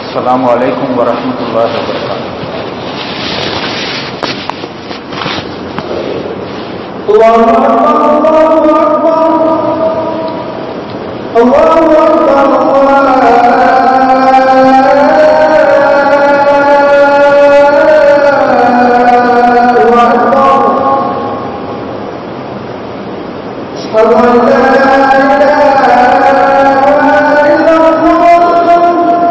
السلام عليكم ورحمة الله وبركاته الله أكبر الله أكبر الله أكبر أكبر أشهد أن لا إله إلا الله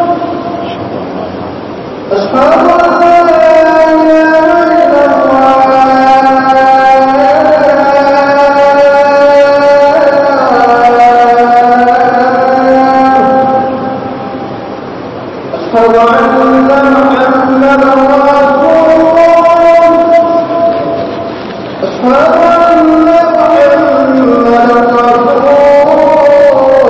أشهد أن لا إله إلا الله أشهد أن محمدا رسول الله أشهد أن محمدا رسول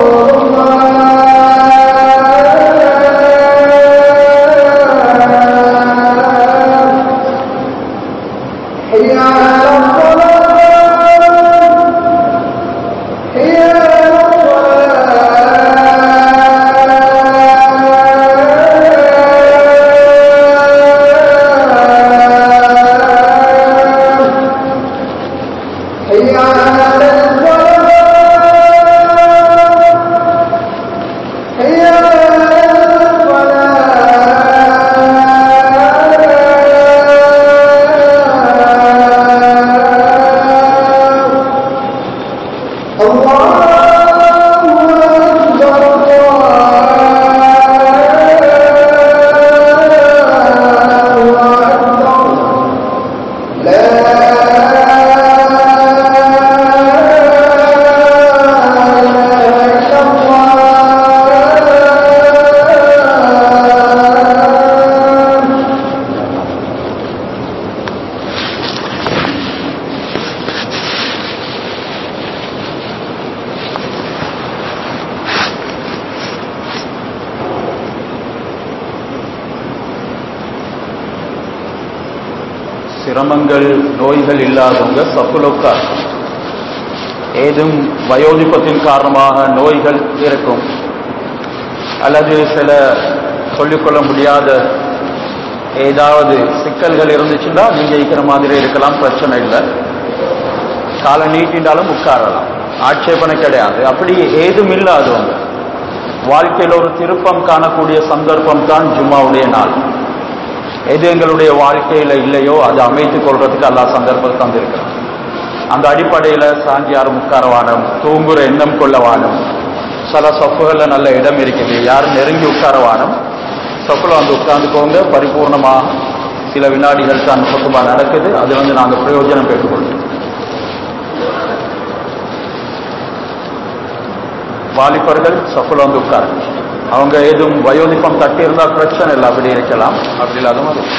الله حي على الصلاة حي على الصلاة حي على الصلاة حي على الصلاة الله أكبر الله أكبر لا إله إلا الله சிரமங்கள் நோய்கள் இல்லாதவங்க சப்புலோக்கா ஏதும் வயோதிபத்தின் காரணமாக நோய்கள் இருக்கும் அல்லது சில சொல்லிக்கொள்ள முடியாத ஏதாவது சிக்கல்கள் இருந்துச்சுன்னா நீங்க இருக்கிற மாதிரி இருக்கலாம் பிரச்சனை இல்லை காலை நீட்டினாலும் உட்காரலாம் ஆட்சேபனை கிடையாது அப்படி ஏதும் இல்லாதவங்க வாழ்க்கையில் ஒரு திருப்பம் காணக்கூடிய சந்தர்ப்பம் தான் ஜும்மாவுடைய நாள் எது எங்களுடைய வாழ்க்கையில இல்லையோ அதை அமைத்துக் கொள்றதுக்கு அல்லா சந்தர்ப்பம் தந்திருக்கிறான் அந்த அடிப்படையில சாஞ்சி யாரும் உட்காரவானம் தூங்குற எண்ணம் கொள்ளவானம் சில சொப்புகள்ல நல்ல இடம் இருக்குது யாரும் நெருங்கி உட்காரவானம் சொப்புல வந்து உட்கார்ந்துக்கோங்க பரிபூர்ணமாக சில வினாடிகள் தான் சொத்துமா நடக்குது அது வந்து நாங்க பிரயோஜனம் பெற்றுக்கொள்வோம் வாலிபர்கள் சொப்புல வந்து உட்காருங்க அவங்க எதுவும் வயோதிப்பம் தட்டி இருந்தால் பிரச்சனை இல்லை அப்படி இருக்கலாம் அப்படி இல்லாதவங்க அது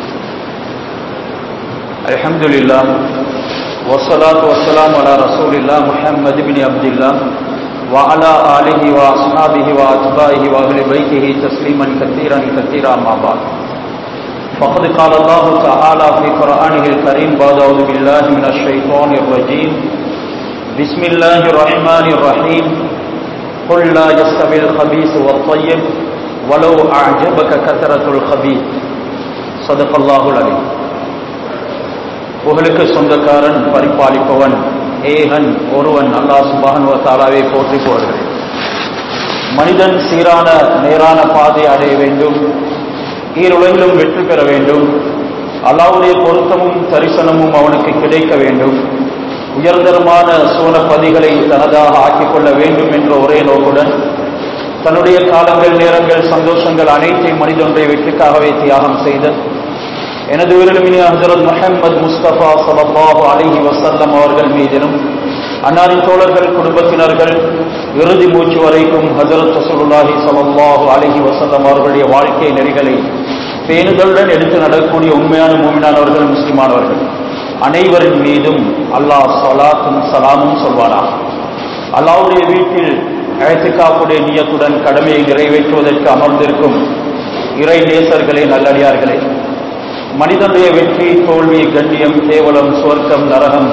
அல்ஹம்துலில்லா வசலாத்து வசலாம் அலா ரசூலில்லா முஹம்மது பின் அப்துல்லா وعلى آله وأصحابه وأتباعه وأهل بيته تسليما كثيرا كثيرا ما بعد فقد قال الله تعالى في قرآنه الكريم بعد أعوذ بالله من الشيطان الرجيم بسم الله الرحمن الرحيم قل لا يستوي الخبيث والطيب ولو أعجبك كثرة الخبيث صدق الله العليم புகழுக்கு சொந்தக்காரன் பரிபாலிப்பவன் ஏகன் ஒருவன் அல்லாஹ் சுபான் தாலாவை போற்றி போடுகிறேன் மனிதன் சீரான நேரான பாதை அடைய வேண்டும் ஈருலகிலும் வெற்றி பெற வேண்டும் அல்லாவுடைய பொருத்தமும் தரிசனமும் அவனுக்கு கிடைக்க வேண்டும் உயர்தரமான சோனப்பதிகளை தனதாக ஆக்கிக் கொள்ள வேண்டும் என்ற ஒரே நோக்குடன் தன்னுடைய காலங்கள் நேரங்கள் சந்தோஷங்கள் அனைத்தையும் மனிதனுடைய வெற்றிக்காகவே தியாகம் செய்த எனது உயிரிழமினி ஹசரத் முஹம்மது முஸ்தபா சலல்லாஹு அலைஹி வசல்லம் அவர்கள் மீதிலும் அன்னாரின் தோழர்கள் குடும்பத்தினர்கள் இறுதி மூச்சு வரைக்கும் ஹசரத் ரசூலுல்லாஹி ஸல்லல்லாஹு அலைஹி வஸல்லம் அவர்களுடைய வாழ்க்கை நெறிகளை பேணுதலுடன் எடுத்து நடக்கக்கூடிய உண்மையான மூமினானவர்கள் முஸ்லிமானவர்கள் அனைவரின் மீதும் அல்லாஹ் ஸலாத்தும் சலாமும் சொல்வானா அல்லாஹ்வுடைய வீட்டில் அழைத்துக்காப்புடைய நியத்துடன் கடமையை நிறைவேற்றுவதற்கு அமர்ந்திருக்கும் இறை நேசர்களே நல்லடியார்களே மனிதனுடைய வெற்றி தோல்வி கண்ணியம் கேவலம் சுவர்க்கம் நரகம்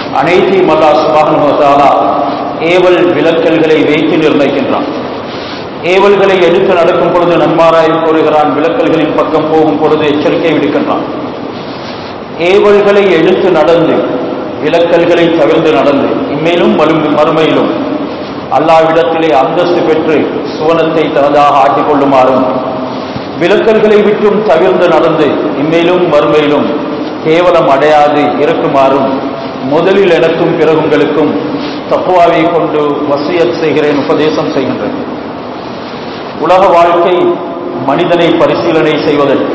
அனைத்தையும் அல்லாஹ் சுபானுவதாலா ஏவல் விலக்கல்களை வைத்து நிர்ணயிக்கின்றான் ஏவல்களை எடுத்து நடக்கும் பொழுது நன்மாராய் கூறுகிறான் விளக்கல்களின் பக்கம் போகும் பொழுது எச்சரிக்கை விடுக்கின்றான் ஏவல்களை எடுத்து நடந்து விலக்கல்களை தவிர்த்து நடந்து இம்மேலும் மலும் மறுமையிலும் அல்லாவிடத்திலே அந்தஸ்து பெற்று சுவனத்தை தனதாக ஆக்கிக் கொள்ளுமாறும் விலக்கல்களை விட்டும் தவிர்த்து நடந்து இம்மேலும் மறுமையிலும் கேவலம் அடையாது இருக்குமாறும் முதலில் எனக்கும் பிறகு உங்களுக்கும் தப்புவாவை கொண்டு வசியத் செய்கிறேன் உபதேசம் செய்கின்றேன் உலக வாழ்க்கை மனிதனை பரிசீலனை செய்வதற்கு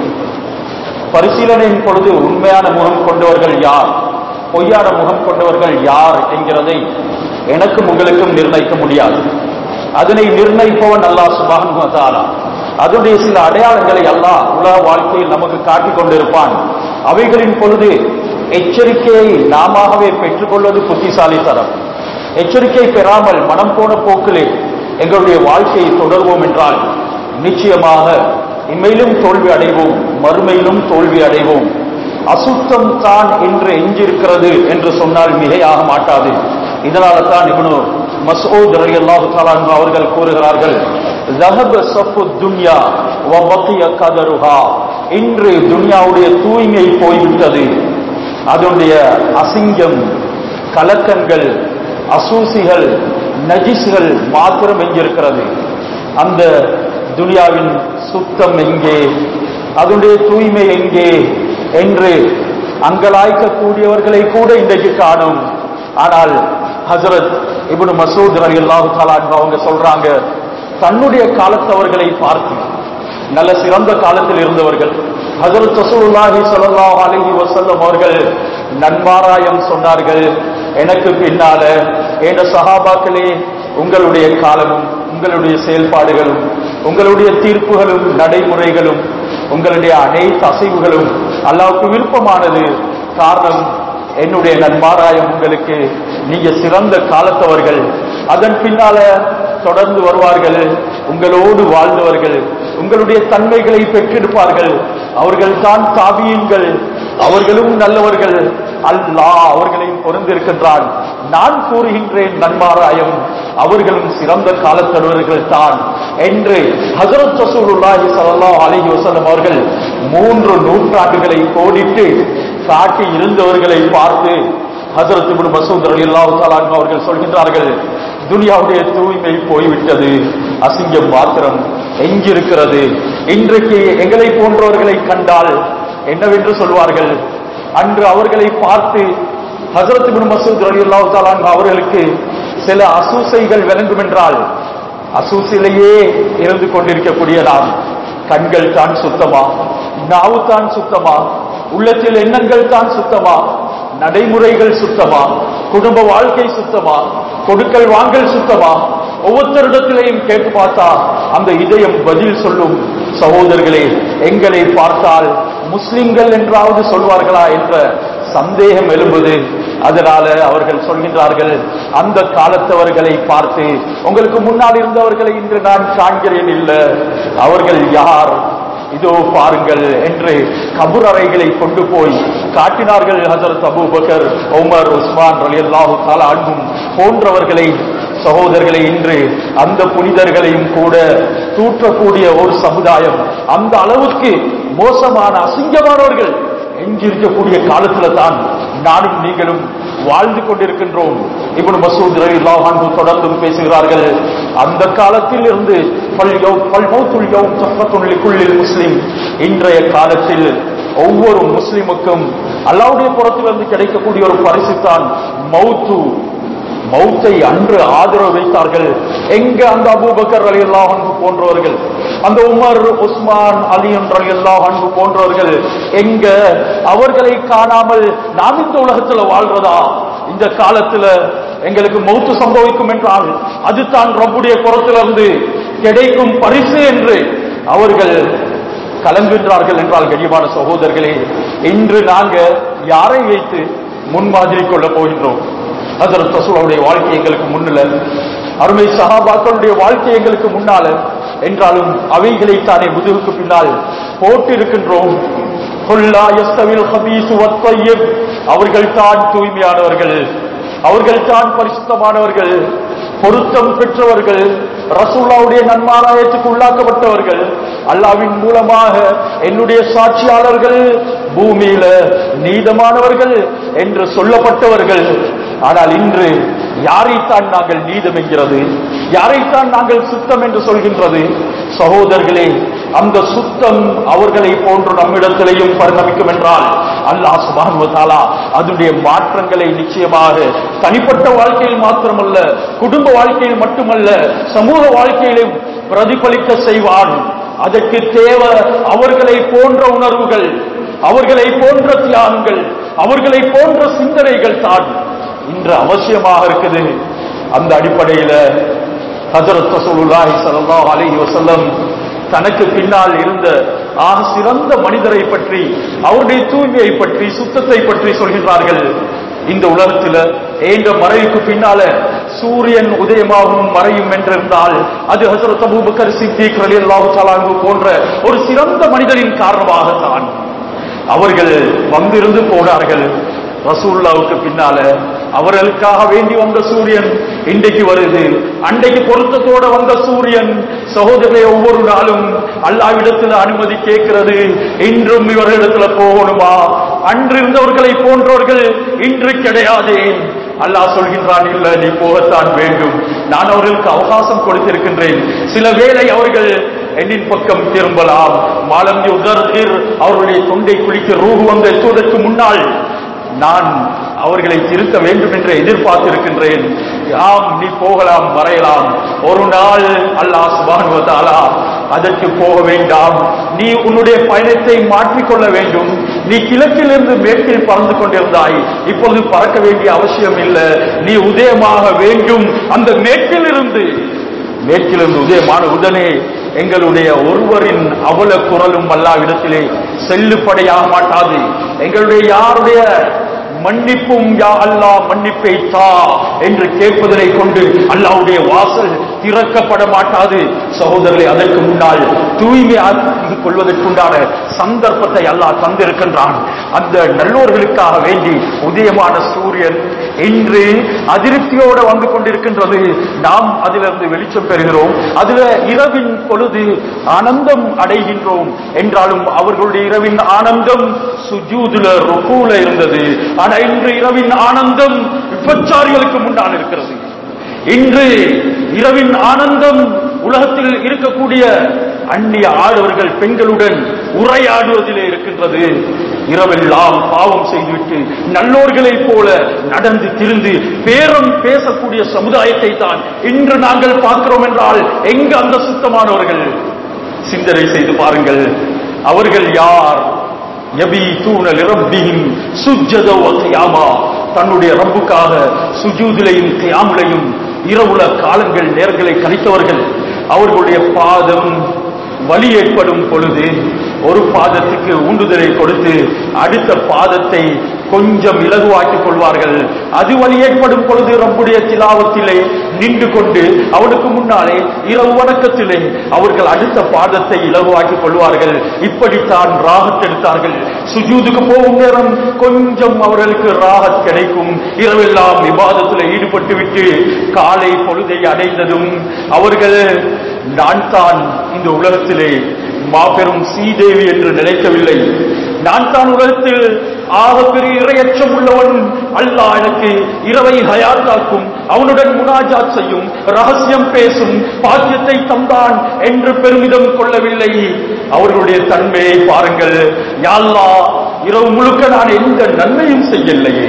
பரிசீலனையின் பொழுது உண்மையான முகம் கொண்டவர்கள் யார் பொய்யான முகம் கொண்டவர்கள் யார் என்கிறதை எனக்கும் உங்களுக்கும் நிர்ணயிக்க முடியாது அதனை நிர்ணயிப்பவன் அல்லாஹ் சுபான் தாலா அதனுடைய சில அடையாளங்களை அல்லாஹ் உலக வாழ்க்கையில் நமக்கு காட்டிக் கொண்டிருப்பான் அவைகளின் பொழுது எச்சரிக்கையை நாமவே பெற்றுக்கொள்வது புத்திசாலித்தனம் எச்சரிக்கை பெறாமல் மனம் போன போக்கிலே எங்களுடைய வாழ்க்கையை தொடர்வோம் என்றால் நிச்சயமாக இம்மையிலும் தோல்வி அடைவோம் மறுமையிலும் தோல்வி அடைவோம் அசுத்தம் தான் என்று எஞ்சிருக்கிறது என்று சொன்னால் மிகையாக மாட்டாது இதனால தான் இவனு மசூத் அலி அல்லாஹு அவர்கள் கூறுகிறார்கள் ذهب صف الدنيا وبقي قدرها இன்று துன்யாவுடைய தூய்மை போய்விட்டது அதனுடைய அசிங்கம் கலக்கங்கள் அசூசிகள் நஜிஸ்கள் மாத்திரம் எங்கிருக்கிறது அந்த துனியாவின் சுத்தம் எங்கே அதனுடைய தூய்மை எங்கே என்று அங்கலாய்க்கக்கூடியவர்களை கூட இன்றைக்கு காணும் ஆனால் ஹசரத் இப்னு மசூத் அலி அல்லாஹு அவங்க சொல்றாங்க தன்னுடைய காலத்தவர்களை பார்த்து நல்ல சிறந்த காலத்தில் இருந்தவர்கள் ஹசரத் ரசூலுல்லாஹி ஸல்லல்லாஹு அலைஹி வஸல்லம் அவர்கள் நன்மாராயம் சொன்னார்கள் எனக்கு பின்னால என்ற சஹாபாக்களே உங்களுடைய காலமும் உங்களுடைய செயல்பாடுகளும் உங்களுடைய தீர்ப்புகளும் நடைமுறைகளும் உங்களுடைய அனைத்து அசைவுகளும் அல்லாவுக்கு விருப்பமானது காரணம் என்னுடைய நன்மாராயம் உங்களுக்கு நீங்க சிறந்த காலத்தவர்கள் அதன் பின்னால தொடர்ந்து வருவார்கள் உங்களோடு வாழ்ந்தவர்கள் உங்களுடைய தன்மைகளை பெற்றெடுப்பார்கள் அவர்கள் தான் தாபியன்கள் அவர்களும் நல்லவர்கள் அல்லாஹ் அவர்களையும் பொருந்திருக்கின்றான் நான் கூறுகின்றேன் நன்மாராயம் அவர்களும் சிறந்த காலத்தடுவர்கள் தான் என்று ஹசரத் ரசூலுல்லாஹி ஸல்லல்லாஹு அலைஹி வஸல்லம் அவர்கள் மூன்று நூற்றாண்டுகளை கோடிட்டு காட்டி இருந்தவர்களை பார்த்து ஹசரத் இப்னு மசூத் ரலியல்லாஹு தஆலா அன்ஹு அவர்கள் சொல்கின்றார்கள் துனியாவுடைய தூய்மை போய்விட்டது அசிங்கம் மாத்திரம் எங்கிருக்கிறது இன்றைக்கு எங்களை போன்றவர்களை கண்டால் என்னவென்று சொல்வார்கள் அன்று அவர்களை பார்த்து ஹசரத் இப்னு மசூத் ரலியல்லாஹு தஆலா அன்ஹு அவர்களுக்கு சில அசூசைகள் விளங்கும் என்றால் அசூசிலேயே இருந்து கொண்டிருக்கக்கூடிய நாம் கண்கள் தான் சுத்தமா நாவு தான் சுத்தமா உள்ளத்தில் எண்ணங்கள் தான் சுத்தமா நடைமுறைகள் சுத்தமா குடும்ப வாழ்க்கை சுத்தமா கொடுக்கல் வாங்கல் சுத்தமா ஒவ்வொருத்தரிடத்திலையும் கேட்டு பார்த்தா அந்த இதயம் பதில் சொல்லும் சகோதரர்களே எங்களை பார்த்தால் முஸ்லிம்கள் என்றாவது சொல்வார்களா என்ற சந்தேகம் எழும்புது அதனால அவர்கள் சொல்கின்றார்கள் அந்த காலத்தவர்களை பார்த்து உங்களுக்கு முன்னால் இருந்தவர்களை இன்று நான் காண்கிறேன் இல்ல அவர்கள் யார் இதோ பாருங்கள் என்று கபுர் அறைகளை கொண்டு போய் காட்டினார்கள் ஹசரத் அபூபக்கர் உமர் உஸ்மான் ரலியல்லாஹு தஆலா அன்ஹும் போன்றவர்களை சகோதரர்களை இன்று அந்த புனிதர்களையும் கூட தூற்றக்கூடிய ஒரு சமுதாயம் அந்த அளவுக்கு மோசமான அசிங்கமானவர்கள் எங்கிருக்கக்கூடிய காலத்துல தான் நானும் நீங்களும் வாழ்ந்து கொண்டிருக்கின்றோம் இப்னு மசூத் ரலியல்லாஹு அன்ஹு தொடர்ந்து பேசுகிறார்கள் அந்த காலத்தில் இருந்து முஸ்லிம் இன்றைய காலத்தில் ஒவ்வொரு முஸ்லிமுக்கும் அல்லாவுடைய புறத்திலிருந்து கிடைக்கக்கூடிய ஒரு பரிசு தான் மௌத்து மௌத்தை அன்று ஆதரவு வைத்தார்கள் எங்க அந்த அபூபக்கர் அலி அல்லாஹ் அன்பு போன்றவர்கள் அந்த உமர் உஸ்மான் அலி அலி அல்லாஹ் அன்பு போன்றவர்கள் எங்க அவர்களை காணாமல் நாம் இந்த உலகத்துல வாழ்றதா இந்த காலத்துல எங்களுக்கு மௌத்து சம்பவிக்கும் என்றால் அதுதான் ரப்புடைய புறத்திலிருந்து கிடைக்கும் பரிசு என்று அவர்கள் கலங்குகின்றார்கள் என்றால் கனியமான சகோதரர்களே இன்று நாங்க யாரை வைத்து முன்மாதிரி கொள்ள போகின்றோம் ஹசரத் ரசூலுடைய வாழ்க்கை எங்களுக்கு முன்னில அருமை சஹாபாக்களுடைய வாழ்க்கை எங்களுக்கு முன்னால என்றாலும் அவைகளை தானே முதுகுக்கு பின்னால் போட்டிருக்கின்றோம் கொல்லா யஸ்தவில் ஹபீசு அவர்கள் தான் தூய்மையானவர்கள் அவர்கள் தான் பரிசுத்தமானவர்கள் பொருத்தம் பெற்றவர்கள் ரசூல்லாவுடைய நன்மாராயத்துக்கு உள்ளாக்கப்பட்டவர்கள் அல்லாவின் மூலமாக என்னுடைய சாட்சியாளர்கள் பூமியில நீதமானவர்கள் என்று சொல்லப்பட்டவர்கள் ஆனால் இன்று யாரைத்தான் நாங்கள் நீதம் என்கிறது யாரைத்தான் நாங்கள் சுத்தம் என்று சொல்கின்றது சகோதரர்களே அந்த சுத்தம் அவர்களை போன்று நம்மிடத்திலேயும் பரிணமிக்கும் என்றால் அல்லாஹ் சுபான் தாலா அதனுடைய மாற்றங்களை நிச்சயமாக தனிப்பட்ட வாழ்க்கையில் மாத்திரமல்ல குடும்ப வாழ்க்கையில் மட்டுமல்ல சமூக வாழ்க்கையிலும் பிரதிபலிக்க செய்வான் அதற்கு தேவை அவர்களை போன்ற உணர்வுகள் அவர்களை போன்ற தியாகங்கள் அவர்களை போன்ற சிந்தனைகள் தான் இன்று அவசியமாக இருக்குது அந்த அடிப்படையில ஹசரத் ரசூலுல்லாஹி ஸல்லல்லாஹு அலைஹி வஸல்லம் தனக்கு பின்னால் இருந்த ஆக சிறந்த மனிதரை பற்றி அவருடைய தூய்மையை பற்றி சுத்தத்தை பற்றி சொல்கின்றார்கள் இந்த உலகத்தில் ஏங்க மறைவுக்கு பின்னால சூரியன் உதயமாகவும் மறையும் என்றிருந்தால் அது ஹசரத் அபூபக்கர் சித்திக் ரலியல்லாஹு தஆலா அன்ஹு போன்ற ஒரு சிறந்த மனிதரின் காரணமாகத்தான் அவர்கள் வந்திருந்து போனார்கள் ரசூல்லாவுக்கு பின்னால அவர்களுக்காக வேண்டி வந்த சூரியன் இன்றைக்கு வருது அன்றைக்கு பொருத்தத்தோட வந்த சூரியன் சகோதரரை ஒவ்வொரு நாளும் அல்லாவிடத்தில் அனுமதி கேட்கிறது இன்றும் இவர்களிடத்துல போகணுமா அன்று இருந்தவர்களை போன்றவர்கள் இன்று கிடையாதே அல்லாஹ் சொல்கின்றான் இல்ல நீ போகத்தான் வேண்டும் நான் அவர்களுக்கு அவகாசம் கொடுத்திருக்கின்றேன் சில வேளை அவர்கள் என்னின் பக்கம் திரும்பலாம் மாலம் யுதர்ஹிர் அவர்களுடைய தொண்டை குளிக்க ரூஹு வந்து எத்துவதற்கு முன்னால் நான் அவர்களை திருத்த வேண்டும் என்று எதிர்பார்த்திருக்கின்றேன் யாம் நீ போகலாம் வரையலாம் ஒரு நாள் அல்லாஹ் சுபான் தாலா அதற்கு போக வேண்டாம் நீ உன்னுடைய பயணத்தை மாற்றிக்கொள்ள வேண்டும் நீ கிழக்கிலிருந்து மேற்கில் பறந்து கொண்டிருந்தாய் இப்பொழுது பறக்க வேண்டிய அவசியம் இல்லை நீ உதயமாக வேண்டும் அந்த மேற்கிலிருந்து மேற்கிலிருந்து உதயமான உடனே எங்களுடைய ஒருவரின் அவல குரலும் அல்லாவிடத்திலே செல்லுப்படையாக மாட்டாது எங்களுடைய யாருடைய மன்னிப்பும் யா அல்லாஹ் மன்னிப்பை தா என்று கேட்பதனை கொண்டு அல்லாஹ்வுடைய வாசல் திறக்கப்பட மாட்டாது சகோதரர்களே அதற்கு முன்னால் தூய்மை ஆக்கிக் கொள்வதற்குண்டான சந்தர்ப்பத்தை அல்லாஹ் தந்திருக்கின்றான் அந்த நல்லோர்களுக்காக வேண்டி உதயமான சூரியன் இன்று அதிருப்தியோடு வந்து கொண்டிருக்கின்றது நாம் அதிலிருந்து வெளிச்சம் பெறுகிறோம் அதுல இரவின் பொழுது ஆனந்தம் அடைகின்றோம் என்றாலும் அவர்களுடைய இரவின் ஆனந்தம் சுஜூதுல ருக்கூல இருந்தது ஆனா இன்று இரவின் ஆனந்தம் விபச்சாரிகளுக்கு முன்னால் இருக்கிறது இன்று இரவின் ஆனந்தம் உலகத்தில் இருக்கக்கூடிய அந்நிய ஆடவர்கள் பெண்களுடன் உரையாடுவதிலே இருக்கின்றது இரவெல்லாம் பாவம் செய்துவிட்டு நல்லோர்களைப் போல நடந்து திரிந்து பேரம் பேசக்கூடிய சமுதாயத்தை தான் இன்று நாங்கள் பார்க்கிறோம் என்றால் எங்க அந்த சுத்தமானவர்கள் சிந்தனை செய்து பாருங்கள் அவர்கள் யார் யபீதூன லிரப்பிஹிம் சுஜ்ஜத வ கியாமா தன்னுடைய ரப்புக்காக சுஜூதிலையும் கியாமுலையும் இரவுல காலங்கள் நேரங்களை கழித்தவர்கள் அவர்களுடைய பாதம் வலி ஏற்படும் பொழுது ஒரு பாதத்துக்கு ஊண்டுதலை கொடுத்து அடுத்த பாதத்தை கொஞ்சம் இலகுவாக்கிக் கொள்வார்கள் அது வலி ஏற்படும் பொழுது ரப்புடைய திலாவத்திலே நின்று கொண்டு அவனுக்கு முன்னாலே இரவு வணக்கத்திலே அவர்கள் அடுத்த பாதத்தை இலகுவாக்கிக் கொள்வார்கள் இப்படித்தான் ராகத் எடுத்தார்கள் சுஜூதுக்கு போகும் நேரம் கொஞ்சம் அவர்களுக்கு ராகத் கிடைக்கும் இரவெல்லாம் விவாதத்தில் ஈடுபட்டு விட்டு காலை பொழுதை அடைந்ததும் அவர்கள் நான் தான் இந்த உலகத்திலே மாபெரும் சீதேவி என்று நினைக்கவில்லை நான் தான் உலகத்தில் ஆகப்பெரிய இரையச்சம் உள்ளவன் அல்லாஹ் எனக்கு இரவை ஹயாத்தாக்கும் அவனுடன் முனாஜாத் செய்யும் ரகசியம் பேசும் பாக்கியத்தை தந்தான் என்று பெருமிதம் கொள்ளவில்லை அவர்களுடைய தன்மையை பாருங்கள் யாழ்லா இரவு முழுக்க நான் எந்த நன்மையும் செய்யலையே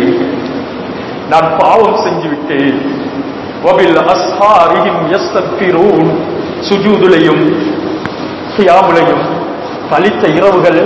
நான் பாவம் செஞ்சு விட்டேன் வபில் அஸ்ஹாரிஹிம் யஸ்தக்பிரூன் சுஜூதுலையும் கியாமுலையும் கழித்த இரவுகள்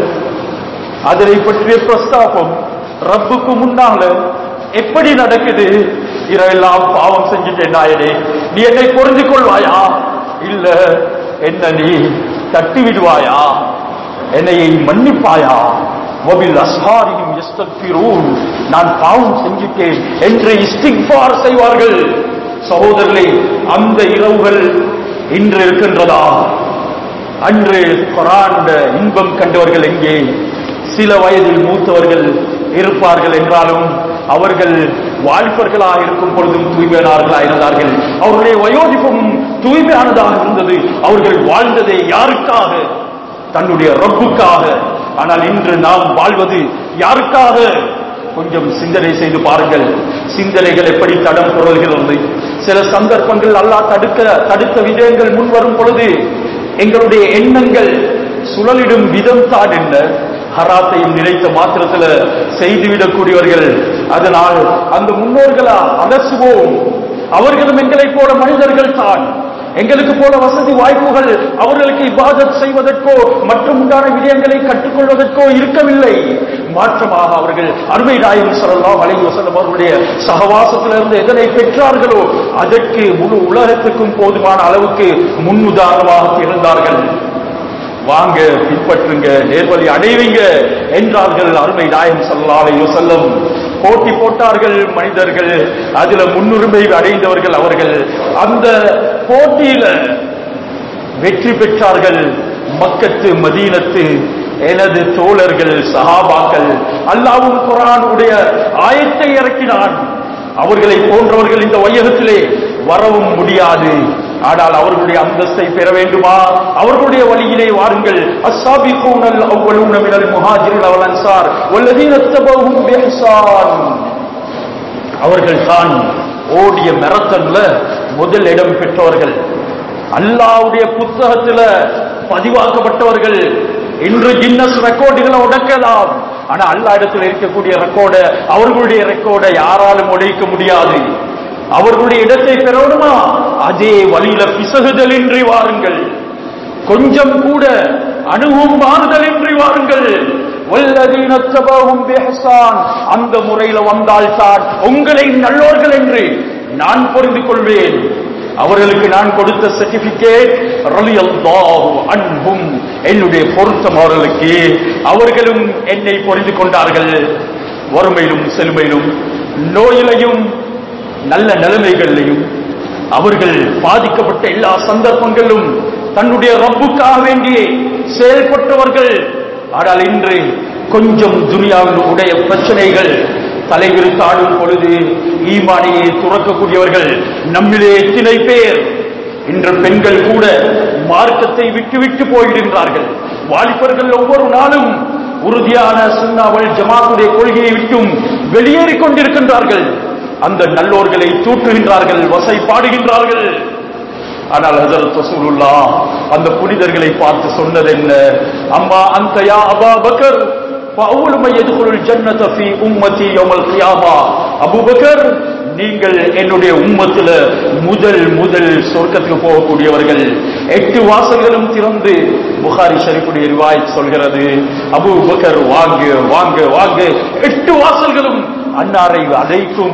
அதனை பற்றிய பிரஸ்தாபம் ரப்புக்கு முன்னால எப்படி நடக்குது இரவெல்லாம் பாவம் செஞ்சுட்டேன் நாயனே நீ என்னை புரிந்து கொள்வாயா இல்ல என்ன நீ தட்டி விடுவாயா என்னை மன்னிப்பாயா வபில் அஸ்ஹாரியும் யஸ்தக்பிரூன் நான் பாவம் செஞ்சுட்டேன் என்று இஸ்திக்பார் செய்வார்கள் சகோதரர்களே அந்த இரவுகள் இன்று இருக்கின்றதா அன்று கொராண்ட இன்பம் கண்டவர்கள் எங்கே சில வயதில் மூத்தவர்கள் இருப்பார்கள் என்றாலும் அவர்கள் வாலிபர்களாக இருக்கும் பொழுதும் தூய்மையானவர்களாக இருந்தார்கள் அவர்களுடைய வயோதிபம் தூய்மையானதாக இருந்தது அவர்கள் வாழ்ந்ததே யாருக்காக தன்னுடைய ரப்புக்காக ஆனால் இன்று நாம் வாழ்வது யாருக்காக கொஞ்சம் சிந்தனை செய்து பாருங்கள் சிந்தனைகள் எப்படி தடம் புரள்கிறது சில சந்தர்ப்பங்கள் அல்லாஹ் தடுக்க தடுத்த விஜயங்கள் முன் வரும் பொழுது எங்களுடைய எண்ணங்கள் சுழலிடும் விதம் தான் என்ன ஹராத்தையும் நினைத்த மாத்திரத்துல செய்துவிடக்கூடியவர்கள் அதனால் அந்த முன்னோர்களா அலசுவோம் அவர்களும் எங்களைப் போல மனிதர்கள் தான் எங்களுக்கு போல வசதி வாய்ப்புகள் அவர்களுக்கு இபாதத் செய்வதற்கோ மற்றும் உண்டான விடயங்களை கற்றுக்கொள்வதற்கோ இருக்கவில்லை மாற்றமாக அவர்கள் அருமை நாயம் சொல்லலாம் அலைஹி வஸல்லம் அவர்களுடைய சகவாசத்திலிருந்து எதனை பெற்றார்களோ அதற்கு முழு உலகத்துக்கும் போதுமான அளவுக்கு முன்னுதாரணமாக இருந்தார்கள் வாங்க பின்பற்றுங்க நேர்வழி அடைவீங்க என்றார்கள் அருமை நாயம் சல்லாலையோ செல்லும் போட்டி போட்டார்கள் மனிதர்கள் அதுல முன்னுரிமை அடைந்தவர்கள் அவர்கள் அந்த போட்டியில வெற்றி பெற்றார்கள் மக்கத்து மதீனத்து எனது தோழர்கள் சஹாபாக்கள் அல்லாவும் குரானுடைய ஆயத்தை இறக்கினான் அவர்களை போன்றவர்கள் இந்த வையகத்திலே வரவும் முடியாது ஆனால் அவர்களுடைய அந்தஸ்தை பெற வேண்டுமா அவர்களுடைய வழியிலே வாருங்கள் அஸ்ஸாபிகூனல் அவ்வலூன மினல் முஹாஜிரின் வல் அன்சார் வல்லதீன தபவும் பிஹ்சான் அவர்கள் தான் ஓடிய மெரத்தன்ல முதல் இடம் பெற்றவர்கள் அல்லாவுடைய புத்தகத்துல பதிவாக்கப்பட்டவர்கள் இன்று கின்னஸ் ரெக்கார்டுகளை உடைக்கலாம் ஆனா அல்லா இடத்துல இருக்கக்கூடிய ரெக்கார்ட அவர்களுடைய ரெக்கார்டை யாராலும் உடைக்க முடியாது அவர்களுடைய இடத்தை பெறணுமா அதே வழியில பிசகுதலின்றி வாருங்கள் கொஞ்சம் கூட அணுகும் மாறுதலின்றி வாருங்கள் வல்லதீன தபவும் பிஹ்சான் அந்த முறையில வந்தால்தான் உங்களை நல்லோர்கள் என்று நான் புரிந்து கொள்வேன் அவர்களுக்கு நான் கொடுத்த சர்டிபிகேட் ரலியல்லாஹு அன்ஹும் என்னுடைய பொருத்தம் அவர்களுக்கு அவர்களும் என்னை புரிந்து கொண்டார்கள் வறுமையிலும் செழுமையிலும் நோயிலையும் நல்ல நிலைமைகளிலையும் அவர்கள் பாதிக்கப்பட்ட எல்லா சந்தர்ப்பங்களிலும் தன்னுடைய ரப்புக்காக வேண்டியே செயல்பட்டவர்கள் ஆனால் இன்று கொஞ்சம் துனியாவில் உடைய பிரச்சனைகள் தலைவிரித்தாடும் பொழுது ஈமானியை துறக்கக்கூடியவர்கள் நம்மிலே எத்தனை பேர் இன்று பெண்கள் கூட மார்க்கத்தை விட்டு விட்டு போயிடுகின்றார்கள் வாலிபர்கள் ஒவ்வொரு நாளும் உறுதியான சுண்ணாவல் ஜமாத்துடைய கொள்கையை விட்டும் வெளியேறிக் கொண்டிருக்கின்றார்கள் அந்த நல்லோர்களை தூற்றுகின்றார்கள் வசை பாடுகின்றார்கள் ஆனால் ஹஜரத் ரசூலுல்லா அந்த புனிதர்களை பார்த்து சொன்னது என்ன அம்மா அந்த யா அபா பக்கர் فأول من يدخل الجنة في أمتي يوم القيامة அபூ பக்கர் நீங்கள் என்னுடைய உம்மத்துல முதல் முதல் சொர்க்கத்துக்கு போகக்கூடியவர்கள் எட்டு வாசல்களும் திறந்து புகாரி ஷரீஃபுடைய ரிவாயத் சொல்கிறது அபூ பக்கர் வாங்க வாங்க வாங்க எட்டு வாசல்களும் அன்னாரை அழைக்கும்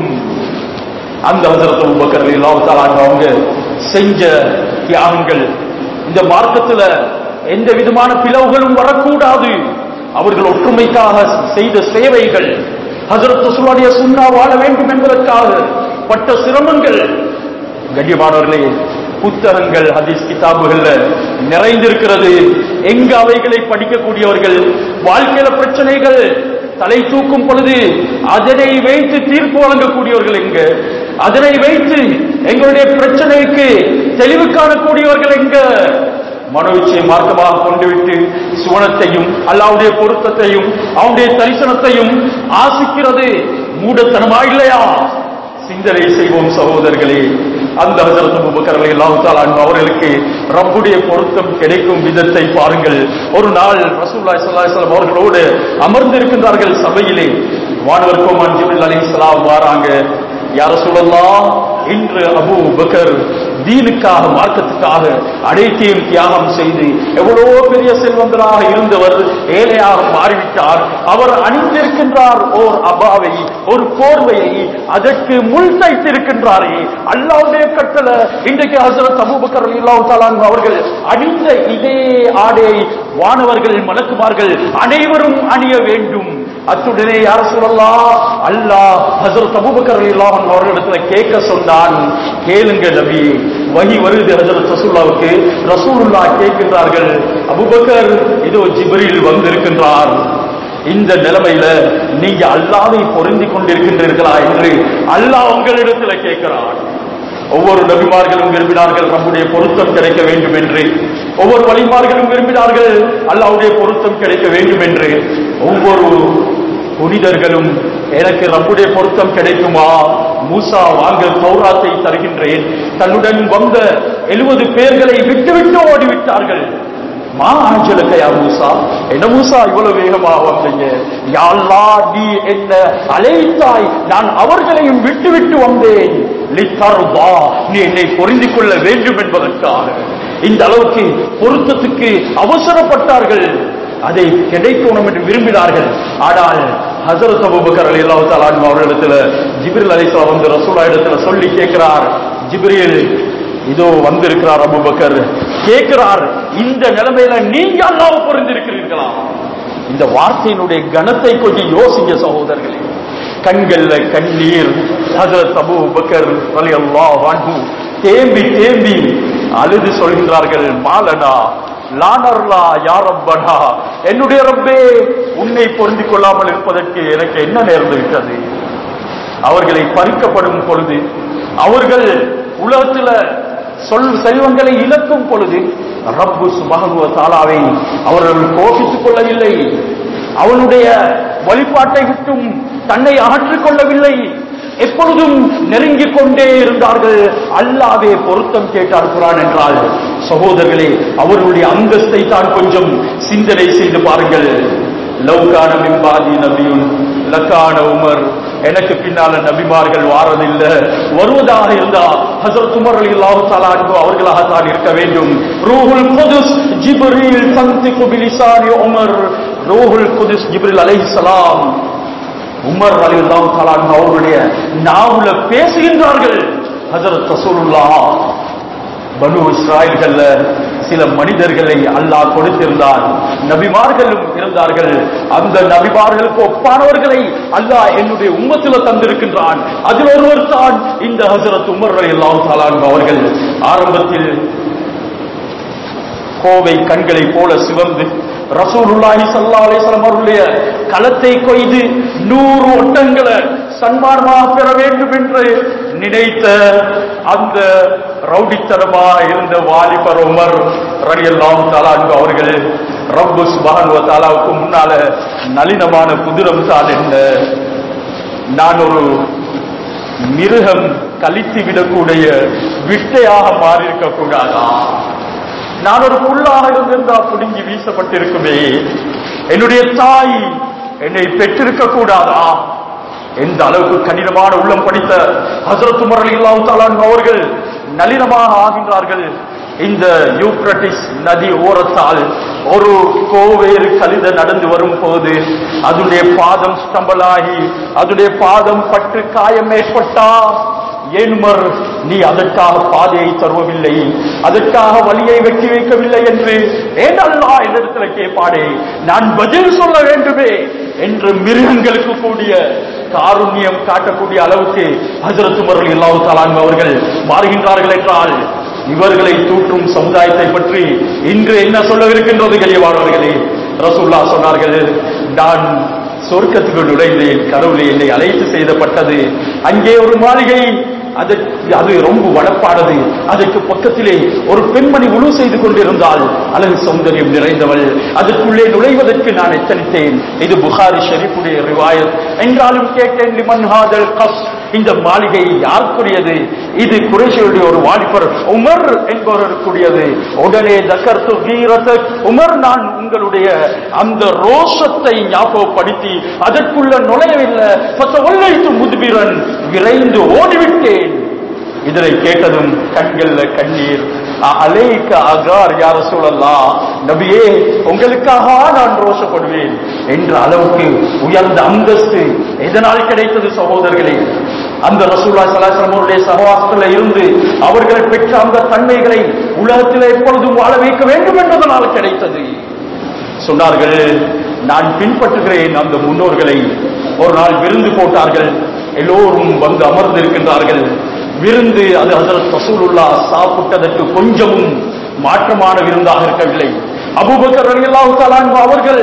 அந்த ஹசரத் அபூபக்கர் ரலியல்லாஹு அவங்க செஞ்ச தியாகங்கள் இந்த மார்க்கத்துல எந்த விதமான பிளவுகளும் வரக்கூடாது அவர்கள் ஒற்றுமைக்காக செய்த சேவைகள் ஹசரத் ரசூலுடைய சுன்னா வாழ வேண்டும் என்பதற்காக பட்ட சிரமங்கள் கண்ணியமானவர்களே புத்தகங்கள் ஹதீஸ் கிதாபுகள்ல நிறைந்திருக்கிறது எங்க அவைகளை படிக்கக்கூடியவர்கள் வாழ்க்கையில பிரச்சனைகள் தலை தூக்கும் பொழுது அதனை வைத்து தீர்ப்பு வழங்கக்கூடியவர்கள் எங்க அதனை வைத்து எங்களுடைய பிரச்சனைக்கு தெளிவு காணக்கூடியவர்கள் எங்க மனோவிச்சை மார்க்கமாக கொண்டுவிட்டு சுவனத்தையும் அல்லாவுடைய பொருத்தத்தையும் அவனுடைய தரிசனத்தையும் ஆசிக்கிறது மூடத்தனமா இல்லையா சிந்தனை செய்வோம் சகோதரர்களே அந்த ஹசரத் அபூபக்கர் ரலியல்லாஹு தஆலா அன்ஹு அவர்களுக்கு ரப்புடைய பொருத்தம் கிடைக்கும் விதத்தை பாருங்கள் ஒரு நாள் ரசூலுல்லாஹி ஸல்லல்லாஹு அலைஹி வஸல்லம் அவர்களோடு அமர்ந்திருக்கின்றார்கள் சபையிலே வானவர் கோமான் ஜிப்ரில் அலைஹிஸ்ஸலாம் வராங்க யா ரசூலல்லாஹ் இன்று அபூ பக்கர் தீனுக்காக மார்க்கத்துக்காக அனைத்தையும் தியாகம் செய்து எவ்வளவோ பெரிய செல்வந்தராக இருந்தவர் ஏழையாக மாறிவிட்டார் அவர் அணிந்திருக்கின்றார் ஓர் அபாவை ஒரு போர்வையை அதற்கு முள் தைத்திருக்கின்றாரே அல்லாவுடைய கட்டளை இன்றைக்கு ஹசரத் அபூபக்கர் ரலியல்லாஹு தஆலா அன்ஹு அவர்கள் அணிந்த இதே ஆடையை வானவர்கள் மலக்குமார்கள் அனைவரும் அணிய வேண்டும் அத்துடனே யார சொல்லலாம் அல்லாஹ் ஹசரத் அபூபக்கர் ரலியல்லாஹு அன்ஹு அவர்களிடத்துல கேட்க சொன்னான் கேளுங்க நபி வஹி வருது ஹசரத் ரசூலுல்லாவுக்கு ரசூலுல்லாஹ் கேட்கின்றார்கள் அபூபக்கர் இதோ ஜிப்ரீல் வந்திருக்கின்றார் இந்த நிலைமையில நீங்க அல்லாவை பொருந்தி கொண்டிருக்கின்றீர்களா என்று அல்லாஹ் உங்களிடத்துல கேட்கிறான் ஒவ்வொரு நபிமார்களும் விரும்பினார்கள் நம்முடைய பொருத்தம் கிடைக்க வேண்டும் என்று ஒவ்வொரு வழிமார்களும் விரும்பினார்கள் அல்லாவுடைய பொருத்தம் கிடைக்க வேண்டும் என்று ஒவ்வொரு புனிதர்களும் எனக்கு ரப்புடைய பொருத்தம் கிடைக்குமா மூசா வாங்க தௌராத்தை தருகின்றேன் தன்னுடன் வந்த எழுபது பேர்களை விட்டுவிட்டு ஓடிவிட்டார்கள் மா ஆஞ்சலுக்கையா மூசா என்ன மூசா இவ்வளவு வேகமா வந்தீங்க யாழ்லா நீ என்ன அழைத்தாய் நான் அவர்களையும் விட்டு விட்டு வந்தேன் லித்தர்வா நீ என்னை பொருந்திக் கொள்ள வேண்டும் என்பதற்காக இந்த அளவுக்கு பொருத்தத்துக்கு அவசரப்பட்டார்கள் அதை கிடைக்கணும் என்று விரும்பினார்கள் ஆனால் ஹசரத் அபூபக்கர் அலியல்லாஹு தஆலா அன்ஹு அவர்களிடத்துல ஜிப்ரில் அலைஹிஸ்ஸலாம் வந்து ரசூலா இடத்துல சொல்லி கேட்கிறார் ஜிப்ரீல் இதோ வந்திருக்கிறார் அபூபக்கர் கேட்கிறார் இந்த நிலைமையில நீங்க அல்லாஹ் பொருந்திருக்கிறீர்களா இந்த வார்த்தையினுடைய கணத்தை கொஞ்சம் யோசிங்க சகோதரர்களே கண்கள்ல கண்ணீர் ஹஜரத் அபூபக்கர் ரலியல்லாஹு அன்ஹு தேம்பி தேம்பி அழுது சொல்கின்றார்கள் மாலனா லானர்லா யாரப்படா என்னுடைய ரப்பே உன்னை பொருந்திக் கொள்ளாமல் இருப்பதற்கு எனக்கு என்ன நேர்ந்து விட்டது அவர்களை பறிக்கப்படும் பொழுது அவர்கள் உலகத்துல சொல் செல்வங்களை இழக்கும் பொழுது ரப்பு சுபகனுவ தாலாவை அவர்கள் கோபித்துக் கொள்ளவில்லை அவனுடைய வழிபாட்டை விட்டும் தன்னை அகற்றிக் கொள்ளவில்லை எப்பொழுதும் நெருங்கிக் கொண்டே இருந்தார்கள் அல்லாவே பொருத்தம் கேட்டார் குரான் என்றால் சகோதரர்களே அவர்களுடைய அந்தஸ்தை தான் கொஞ்சம் சிந்தனை செய்து பாருங்கள் லவ்கான மிம்பாதி நபியுன் லக்கான உமர் எனக்கு பின்னால நபிமார்கள் வாரதில்லை வருவதாக இருந்தா ஹசரத் உமர் அல்லாஹு தஆலா அன்ஹு அவர்களாக தான் இருக்க வேண்டும் ரூஹுல் குதுஸ் ஜிப்ரீல் தந்திகு பிலிசானி உமர் ரூஹுல் குதுஸ் ஜிப்ரீல் அலைஹிஸ்ஸலாம் உமர் அலில்லாஹு தஆலா அன்ஹு அவர்களுடைய நாவுல பேசுகின்றார்கள் ஹஜரத் ரசூலுல்லாஹ் பனு இஸ்ராயல்கள்ல சில மனிதர்களை அல்லாஹ் கொடுத்திருந்தான் நபிமார்களும் இருந்தார்கள் அந்த நபிமார்களுக்கு ஒப்பானவர்களை அல்லாஹ் என்னுடைய உம்மத்தில தந்திருக்கின்றான் அதில் ஒருவர் தான் இந்த ஹசரத் உமர் அலில்லாஹு தஆலா அன்ஹு அவர்கள் ஆரம்பத்தில் கோவை கண்களை போல சிவந்து ரசூலுல்லாஹி ஸல்லல்லாஹு அலைஹி வஸல்லம் அவருடைய களத்தை கொய்து நூறு ஒட்டங்களை சன்மானமாக பெற வேண்டும் என்று நினைத்த அந்த ரவுடித்தனமா இருந்த வாலிபர் உமர் ரலியல்லாஹு தஆலா அன்ஹு அவர்கள் ரப்பு சுப்ஹானஹு வ தஆலாவுக்கு முன்னால நளினமான குதிரம் தான் என்ன நான் ஒரு மிருகம் கழித்து விடக்கூடிய விட்டையாக மாறியிருக்க கூடாதா நான் ஒரு புல்லாக இருந்திருந்தா புடுங்கி வீசப்பட்டிருக்குமே என்னுடைய தாய் என்னை பெற்றிருக்க கூடாதா எந்த அளவுக்கு கடினமான உள்ளம் படித்த ஹசரத் உமர் அலில்லாஹு தஆலா அவர்கள் நளினமாக ஆகின்றார்கள் இந்த யூப்ரட்டிஸ் நதி ஓரத்தால் ஒரு கோவேறு கழுத நடந்து வரும் போது அதனுடைய பாதம் ஸ்டம்பலாகி அதனுடைய பாதம் பட்டு காயம் ஏற்பட்டா ஏனுமர் நீ அதற்காக பாதையை தருவவில்லை அதற்காக வழியை வெட்டி வைக்கவில்லை என்று ஏனல்லா என்னிடத்துல கேட்பாடே நான் பதில் சொல்ல வேண்டுமே என்று மிருகங்களுக்கு கூடிய காருண்யம் காட்டக்கூடிய அளவுக்கு ஹசரத் உமர் இல்லாவு தலான் அவர்கள் மாறுகின்றார்கள் என்றால் இவர்களை தூற்றும் சமுதாயத்தை பற்றி இன்று என்ன சொல்லவிருக்கின்றது கலியவானவர்களே ரசூல்லா சொன்னார்கள் நான் சொர்க்கத்துக்கு நுழைந்தேன் கடவுளை என்னை அழைத்து செய்தப்பட்டது அங்கே ஒரு மாளிகை அதற்கு அது ரொம்ப வடப்பானது அதற்கு பக்கத்திலே ஒரு பெண்மணி உழு செய்து கொண்டிருந்தால் அழகு சௌந்தரியம் நிறைந்தவள் அதற்குள்ளே நுழைவதற்கு நான் எத்தனித்தேன் இது புகாரி ஷெரீஃபுடைய ரிவாயத் என்றாலும் கேட்டேன் லிமன் ஹாதல் கஸ் இந்த மாளிகை யாருக்குரியது இது குறைஷியுடைய ஒரு வாலிபர் உமர் என்பவருக்குரியது உடனே தக்கர்த்து வீரத் உமர் நான் உங்களுடைய அந்த ரோஷத்தை ஞாபகப்படுத்தி அதற்குள்ள நுழையவில்லை ஒல்லைத்து முதுபிரன் விரைந்து ஓடிவிட்டேன் இதனை கேட்டதும் கண்கள்ல கண்ணீர் அலேக்க அகார் யார சூழல்லாம் நபியே உங்களுக்காக நான் ரோஷப்படுவேன் என்ற அளவுக்கு உயர்ந்த அந்தஸ்து எதனால் கிடைத்தது சகோதரர்களே அந்த ரசூல்லா சலாசலம் அவருடைய சகவாசத்தில் இருந்து அவர்கள் பெற்ற அந்த தன்மைகளை உலகத்தில் எப்பொழுதும் வாழ வைக்க வேண்டும் என்பதனால் கிடைத்தது சொன்னார்கள் நான் பின்பற்றுகிறேன் அந்த முன்னோர்களை ஒரு நாள் விருந்து போட்டார்கள் எல்லோரும் வந்து அமர்ந்திருக்கின்றார்கள் விருந்து அது ஹசரத் ரசூலுல்லா சாப்பிட்டதற்கு கொஞ்சமும் மாற்றமான விருந்தாக இருக்கவில்லை அபூபக்கர் ரலியல்லாஹு தஆலா அன்ஹு அவர்கள்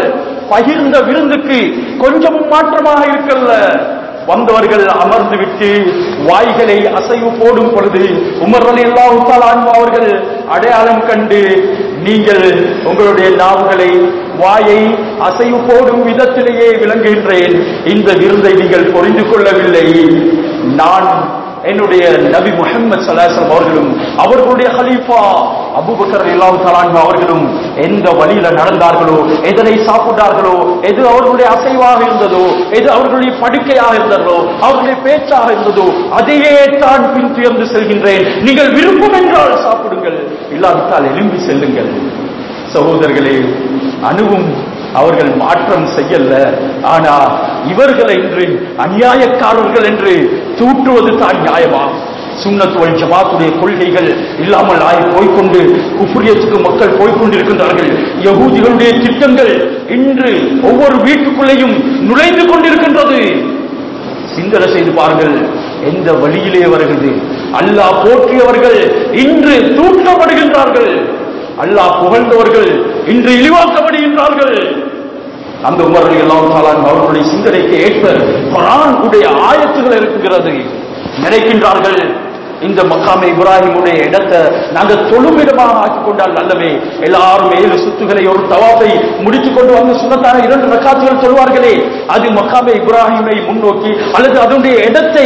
பகிர்ந்த விருந்துக்கு கொஞ்சமும் மாற்றமாக இருக்கல்ல வந்தவர்கள் அமர்ந்து விட்டு வாய்களை அசைவு போடும் பொழுது உமர் அலி அல்லாஹு அவர்கள் அடையாளம் கண்டு நீங்கள் உங்களுடைய நாவுகளை வாயை அசைவு போடும் விதத்திலேயே விளங்குகின்றேன் இந்த விருந்தை நீங்கள் புரிந்து கொள்ளவில்லை நான் என்னுடைய நபி முஹம்மது சலாசம் அவர்களும் அவர்களுடைய ஹலீஃபா அபுபக்கர் இல்லாஹு தலான் அவர்களும் எந்த வழியில நடந்தார்களோ எதனை சாப்பிட்டார்களோ எது அவர்களுடைய அசைவாக இருந்ததோ எது அவர்களுடைய படுக்கையாக இருந்ததோ அவர்களுடைய பேச்சாக இருந்ததோ அதையே தான் பின்துயர்ந்து செல்கின்றேன் நீங்கள் விருப்பம் என்றால் சாப்பிடுங்கள் இல்லாவிட்டால் எழும்பி செல்லுங்கள் சகோதரர்களே அணுவும் அவர்கள் மாற்றம் செய்யல ஆனா இவர்களை இன்று அநியாயக்காரர்கள் என்று தூற்றுவது தான் நியாயமா சுன்னத் வல் ஜமாத்துடைய கொள்கைகள் இல்லாமல் ஆகி போய்க்கொண்டு குப்ரியத்துக்கு மக்கள் போய்க்கொண்டிருக்கின்றார்கள் யகூதிகளுடைய திட்டங்கள் இன்று ஒவ்வொரு வீட்டுக்குள்ளேயும் நுழைந்து கொண்டிருக்கின்றது சிந்தனை செய்து பாருங்கள் எந்த வழியிலே வருகிறது அல்லாஹ் போற்றியவர்கள் இன்று தூற்றப்படுகின்றார்கள் அல்லாஹ் புகழ்ந்தவர்கள் இன்று இழிவாக்கப்படுகின்றார்கள் அந்த உமர்கள் எல்லாம் தாலான் அவர்களுடைய சிந்தனைக்கு ஏற்ப குரான் உடைய ஆயத்துகள் இருக்கிறது நினைக்கின்றார்கள் இந்த மக்காமை இப்ராஹிமுடைய இடத்தை நாங்க தொழுமிடமாக ஆக்கிக் கொண்டால் நல்லவே எல்லாரும் ஏழு சுத்துகளை ஒரு தவாப்பை முடித்துக் கொண்டு வந்து சுண்ணத்தான இரண்டு ரக்காத்துகள் சொல்வார்களே அது மக்காமை இப்ராஹிமை முன்னோக்கி அல்லது அதனுடைய இடத்தை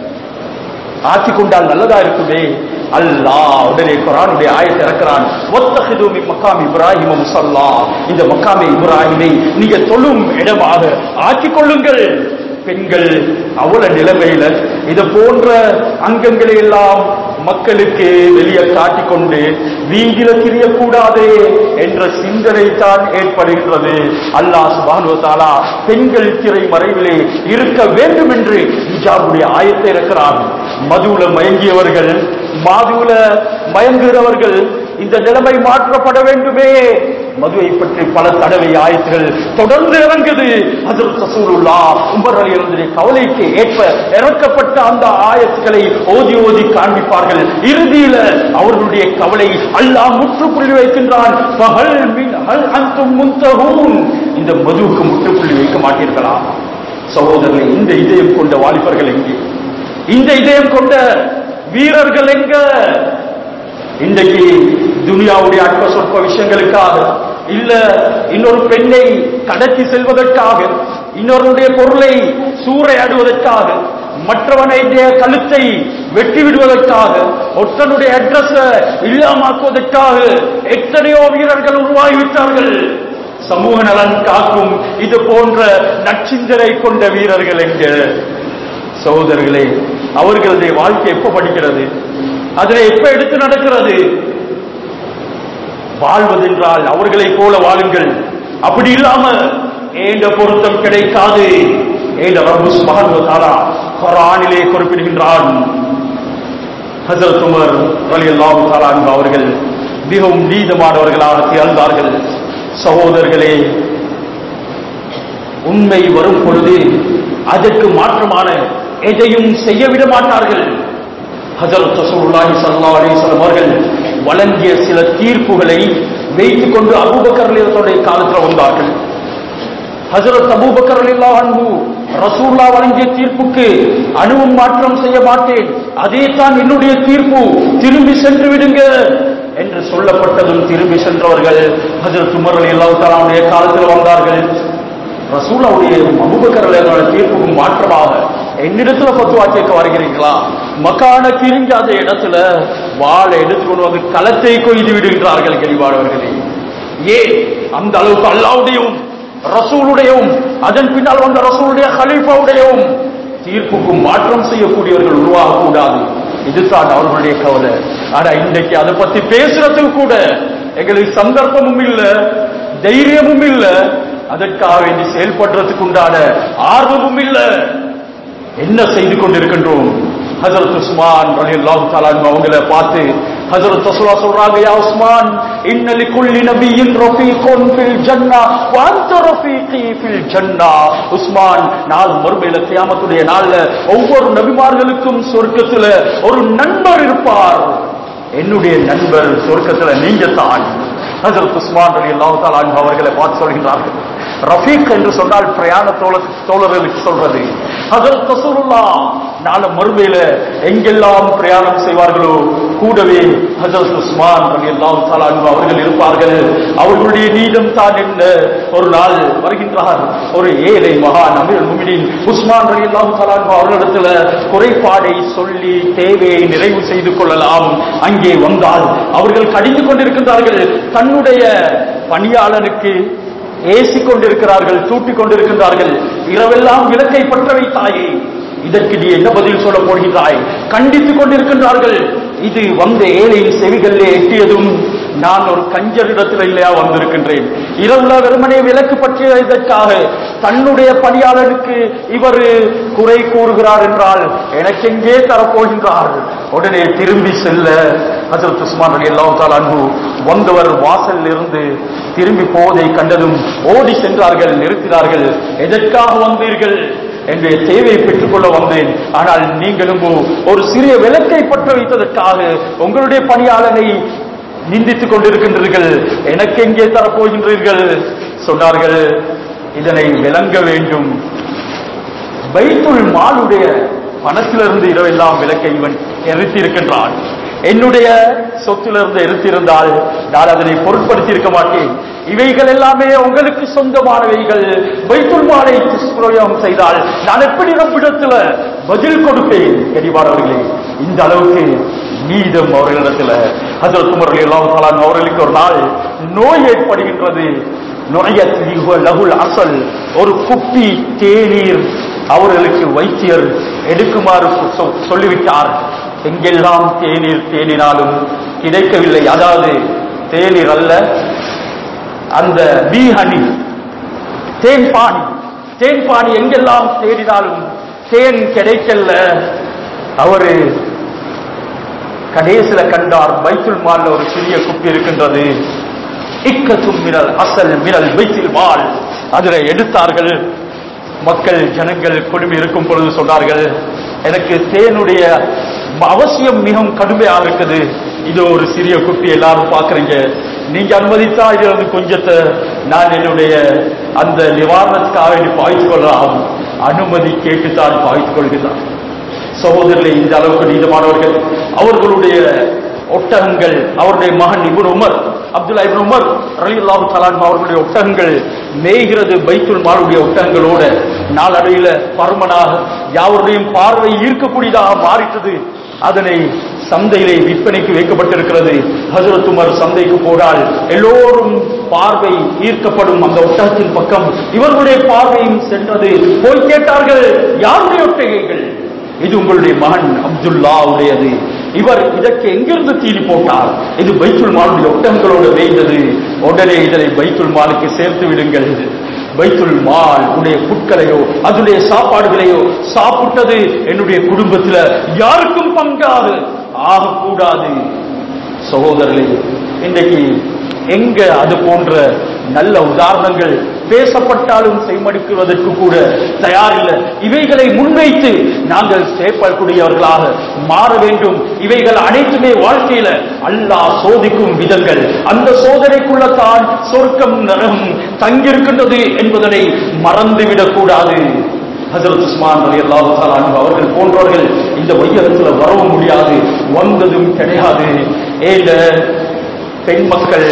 ஆக்கிக் கொண்டால் நல்லதா இருக்குமே அல்லாஹ் உடனே குரானுடைய ஆயத்தை இறக்கிறான் ஒத்தஹிது மின் மக்காம் இப்ராஹிம முசல்லா இந்த மக்காமே இப்ராஹிமை நீங்க தொழும் இடமாக ஆக்கிக் கொள்ளுங்கள் பெண்கள் அவல நிலைமையில இது போன்ற அங்கங்களை எல்லாம் மக்களுக்கு வெளியே காட்டிக்கொண்டு வீதியில திரியக்கூடாது என்ற சிந்தனை தான் ஏற்படுகின்றது அல்லாஹ் சுபானு தாலா பெண்கள் திரை மறைவிலே இருக்க வேண்டும் என்று ஹிஜாபுடைய ஆயத்தை இருக்கிறார் மதுவுல மயங்கியவர்கள் மாதுவுல மயங்குகிறவர்கள் இந்த நிலைமை மாற்றப்பட வேண்டுமே மதுவை பற்றி பல தடவை ஆயத்துகள் தொடர்ந்து இறங்குது ஹஜரத் ரசூலுல்லா உமர் அலி அவர்களுடைய கவலைக்கு ஏற்ப இறக்கப்பட்ட அந்த ஆயத்துக்களை ஓதி ஓதி காண்பிப்பார்கள் இறுதியில அவர்களுடைய கவலை அல்லாஹ் முற்றுப்புள்ளி வைக்கின்றான் பகல் மின் ஹல் அன்தும் முன்தஹூன் இந்த மதுவுக்கு முற்றுப்புள்ளி வைக்க மாட்டீர்களா சகோதரர்களே இந்த இதயம் கொண்ட வாலிபர்கள் எங்கே இந்த இதயம் கொண்ட வீரர்கள் எங்க இன்றைக்கு துனியாவுடைய அற்ப சொற்ப விஷயங்களுக்காக இல்ல இன்னொரு பெண்ணை கடத்தி செல்வதற்காக இன்னொருடைய பொருளை சூறையாடுவதற்காக மற்றவனுடைய கழுத்தை வெட்டி விடுவதற்காக ஒற்றனுடைய அட்ரஸ் இல்லாமாக்குவதற்காக எத்தனையோ வீரர்கள் உருவாகிவிட்டார்கள் சமூக நலன் காக்கும் இது போன்ற நச்சிந்தனை கொண்ட வீரர்கள் எங்க சகோதரர்களே அவர்களுடைய வாழ்க்கை எப்ப படிக்கிறது அதனை எப்ப எடுத்து நடக்கிறது வாழ்வதென்றால் அவர்களைப் போல வாழுங்கள் அப்படி இல்லாம ஏண்ட பொருத்தம் கிடைக்காது ஏண்ட ரபு சுபஹானஹு தஆலா குர்ஆனிலே குறிப்பிடுகின்றான் ஹஜரத் உமர் ரலியல்லாஹு தஆலா அன்ஹு அவர்கள் மிகவும் நீதமானவர்களாக திகழ்ந்தார்கள் சகோதரர்களே உண்மை வரும் பொழுது அதற்கு மாற்றமான எதையும் செய்ய விட மாட்டார்கள் ஹஜரத் ரசூலுல்லாஹி ஸல்லல்லாஹு அலைஹி வஸல்லம் அவர்கள் வழங்கிய சில தீர்ப்புகளை வைத்துக் கொண்டு அபூபக்கர் ரலியல்லாஹுடைய காலத்தில் வந்தார்கள் ஹஜரத் அபூபக்கர் ரலியல்லாஹு அன்ஹு ரசூல்லா வழங்கிய தீர்ப்புக்கு அணுவும் மாற்றம் செய்ய மாட்டேன் அதே தான் என்னுடைய தீர்ப்பு திரும்பி சென்று விடுங்க என்று சொல்லப்பட்டதும் திரும்பி சென்றவர்கள் ஹஜரத் உமர் ரலியல்லாஹு தஆலாவுடைய காலத்தில் வந்தார்கள் ரசூலாவுடைய அபூபக்கர் ரலியல்லாஹு தீர்ப்புக்கு மாற்றமாக என்னிடத்துல பத்துவா கேட்க வருகிறீங்களா மக்கான கிரிஞ்சாத இடத்துல வாழை எடுத்துக்கொண்டு வந்து களத்தை கொய்து விடுகின்றார்கள் கெளிவாடவர்களே ஏன் அந்த அளவுக்கு அல்லாவுடையும் ரசூலுடையவும் அதன் பின்னால் வந்த ரசூலுடைய ஹலீஃபாவுடையவும் தீர்ப்புக்கும் மாற்றம் செய்யக்கூடியவர்கள் உருவாகக்கூடாது இதுதான் அவர்களுடைய கவலை ஆனா இன்றைக்கு அதை பத்தி பேசுறதுக்கு கூட எங்களுக்கு சந்தர்ப்பமும் இல்ல தைரியமும் இல்ல அதற்காக வேண்டி செயல்படுறதுக்கு உண்டான ஆர்வமும் இல்ல என்ன செய்து கொண்டிருக்கின்றோம் ஹஜரத் உஸ்மான் ரலியல்லாஹு தஆலா அன்ஹு அவங்கள பார்த்து ஹஜரத் ரசூலா சொல்றாங்க யா உஸ்மான் இன்ன லிகுல்லி நபியின் ரஃபீகுன் ஃபில் ஜன்னah வ அன்த ரஃபீகி ஃபில் ஜன்னah உஸ்மான் நாள் மறுமையில கியாமத்துடைய நாள்ல ஒவ்வொரு நபிமார்களுக்கும் சொர்க்கத்துல ஒரு நண்பர் இருப்பார் என்னுடைய நண்பர் சொர்க்கத்துல நீங்க தான் ஹஜரத் உஸ்மான் ரலியல்லாஹு தஆலா அன்ஹு அவர்களை பார்த்து சொல்கிறார்கள் ரஃபீக் என்று சொன்னால் பிரயாண தோழ தோழர்களுக்கு சொல்றது ஹஜரத் ரசூலுல்லா நாள மறுமையில எங்கெல்லாம் பிரயாணம் செய்வார்களோ கூடவே ஹஜரத் உஸ்மான் ரலியல்லாஹு தஆலா அன்ஹு அவர்கள் இருப்பார்கள் அவர்களுடைய நீதம் தான் என்ன ஒரு நாள் வருகின்றார் ஒரு ஏழை மகான் அமீர் முமினின் உஸ்மான் ரலியல்லாஹு தஆலா அன்ஹு அவர்களிடத்துல குறைபாடை சொல்லி தேவையை நிறைவு செய்து கொள்ளலாம் அங்கே வந்தால் அவர்கள் கடிந்து கொண்டிருக்கின்றார்கள் தன்னுடைய பணியாளனுக்கு ஏசிக் கொண்டிருக்கிறார்கள் தூட்டிக் கொண்டிருக்கின்றார்கள் இரவெல்லாம் விளக்கை பற்ற வைத்தாயே இதற்கு நீ என்ன பதில் சொல்ல போகின்றாய் கண்டித்துக் கொண்டிருக்கின்றார்கள் இது வந்த ஏழையின் செவிகளிலே எட்டியதும் நான் ஒரு கஞ்சரிடத்தில் இல்லையா வந்திருக்கின்றேன் இரவுல வெறுமனே விலக்கு பற்றிய இதற்காக தன்னுடைய பணியாளருக்கு இவர் குறை கூறுகிறார் என்றால் எனக்கு எங்கே தரப்போகின்றார் உடனே திரும்பி செல்ல ஹசரத் உஸ்மான் அலி அல்லாஹ் அன்பு வந்தவர் வாசலில் இருந்து திரும்பி போவதை கண்டதும் ஓடி சென்றார்கள் நிறுத்தினார்கள் எதற்காக வந்தீர்கள் என்னுடைய தேவையை பெற்றுக்கொள்ள வந்தேன் ஆனால் நீங்களும் ஒரு சிறிய விளக்கை பற்ற வைத்ததற்காக உங்களுடைய பணியாளனை நிந்தித்துக் கொண்டிருக்கின்றீர்கள் எனக்கு எங்கே தரப்போகின்றீர்கள் சொன்னார்கள் இதனை விளங்க வேண்டும் பைத்துல் மாலுடைய பணத்திலிருந்து இரவெல்லாம் விளக்கை இவன் எரித்திருக்கின்றான் என்னுடைய சொத்திலிருந்து எரித்திருந்தால் நான் அதனை பொருட்படுத்தி இருக்க மாட்டேன் இவைகள் எல்லாமே உங்களுக்கு சொந்தமானவைகள் பைத்துல் மாலை துஷ்பிரயோகம் செய்தால் நான் எப்படி ரப்பிடத்துல பதில் கொடுப்பேன் கனிவானவர்களே இந்த அளவுக்கு நீதம் அவர்களிடத்துல ஹஜரத் உமர் ரலியல்லாஹு தஆலா அவர்களுக்கு ஒரு நாள் நோய் ஏற்படுகின்றது நுழையத் லகுல் அசல் ஒரு குப்பி தேநீர் அவர்களுக்கு வைத்தியர் எடுக்குமாறு சொ- சொல்லிவிட்டார் எங்கெல்லாம் தேநீர் தேனினாலும் கிடைக்கவில்லை அதாவது தேநீர் அல்ல அந்த பீ ஹனி தேன் பானி தேன் பானி எங்கெல்லாம் தேடினாலும் தேன் கிடைக்கல அவரு கடைசில கண்டார் பைத்துல் மால்ல ஒரு சிறிய குப்பி இருக்கின்றது இக்கத்தும் மினல் அசல் மினல் பைத்தில் மால் அதில் எடுத்தார்கள் மக்கள் ஜனங்கள் குழுமி இருக்கும் பொழுது சொன்னார்கள் எனக்கு தேனுடைய அவசியம் மிகவும் கடுமையாக இருக்குது இது ஒரு சிறிய குப்பி எல்லாரும் பாக்குறீங்க நீங்க அனுமதித்தா இதுல வந்து கொஞ்சத்தை நான் என்னுடைய அந்த நிவாரணத்துக்காக வேண்டி பாய்த்துக் கொள்ளலாம் அனுமதி கேட்டுத்தான் பாய்த்துக் கொள்கிறார் சகோதரர்களே இந்த அளவுக்கு நீதமானவர்கள் அவர்களுடைய ஒட்டகங்கள் அவருடைய மகன் இப்னு உமர் அப்துல்லா இப்னு உமர் ரலியல்லாஹு தஆலா அன்ஹு அவர்களுடைய ஒட்டகங்கள் மேய்கிறது பைத்துல் மாலுடைய ஒட்டகங்களோட நாளடையில பருமனாக யாவருடையும் பார்வை ஈர்க்கக்கூடியதாக மாறிட்டது அதனை சந்தையிலே விற்பனைக்கு வைக்கப்பட்டிருக்கிறது ஹஜரத் உமர் சந்தைக்கு போனால் எல்லோரும் பார்வை ஈர்க்கப்படும் அந்த ஒட்டகத்தின் பக்கம் இவர்களுடைய பார்வையும் சென்றது போய் கேட்டார்கள் யாருடைய ஒட்டகைகள் இது உங்களுடைய மகன் அப்துல்லா உடையது இவர் இதற்கு எங்கிருந்து தீனி போட்டார் இது பைத்துல் மாலுடைய ஒட்டகங்களோடு வேய்ந்தது உடனே இதனை பைத்துல் மாலுக்கு சேர்த்து விடுங்கள் பைத்துல் மால் உடைய புட்களையோ அதுடைய சாப்பாடுகளையோ சாப்பிட்டது என்னுடைய குடும்பத்துல யாருக்கும் பங்காது ஆகக்கூடாது சகோதரர்களே இன்றைக்கு எங்க அது போன்ற நல்ல உதாரணங்கள் பேசப்பட்டாலும் செய்மடுக்குவதற்கு கூட தயாரில்லை இவைகளை முன்வைத்து நாங்கள் செயற்படக்கூடியவர்களாக மாற வேண்டும் இவைகள் அனைத்துமே வாழ்க்கையில அல்லாஹ் சோதிக்கும் விதங்கள் அந்த சோதனைக்குள்ள தான் சொர்க்கம் நரகம் தங்கியிருக்கின்றது என்பதனை மறந்துவிடக் கூடாது ஹஜரத் உஸ்மான் அலி அல்லாஹு அவர்கள் போன்றவர்கள் இந்த வையகத்துல வரவும் முடியாது வந்ததும் கிடையாது ஏல பெண் மக்கள்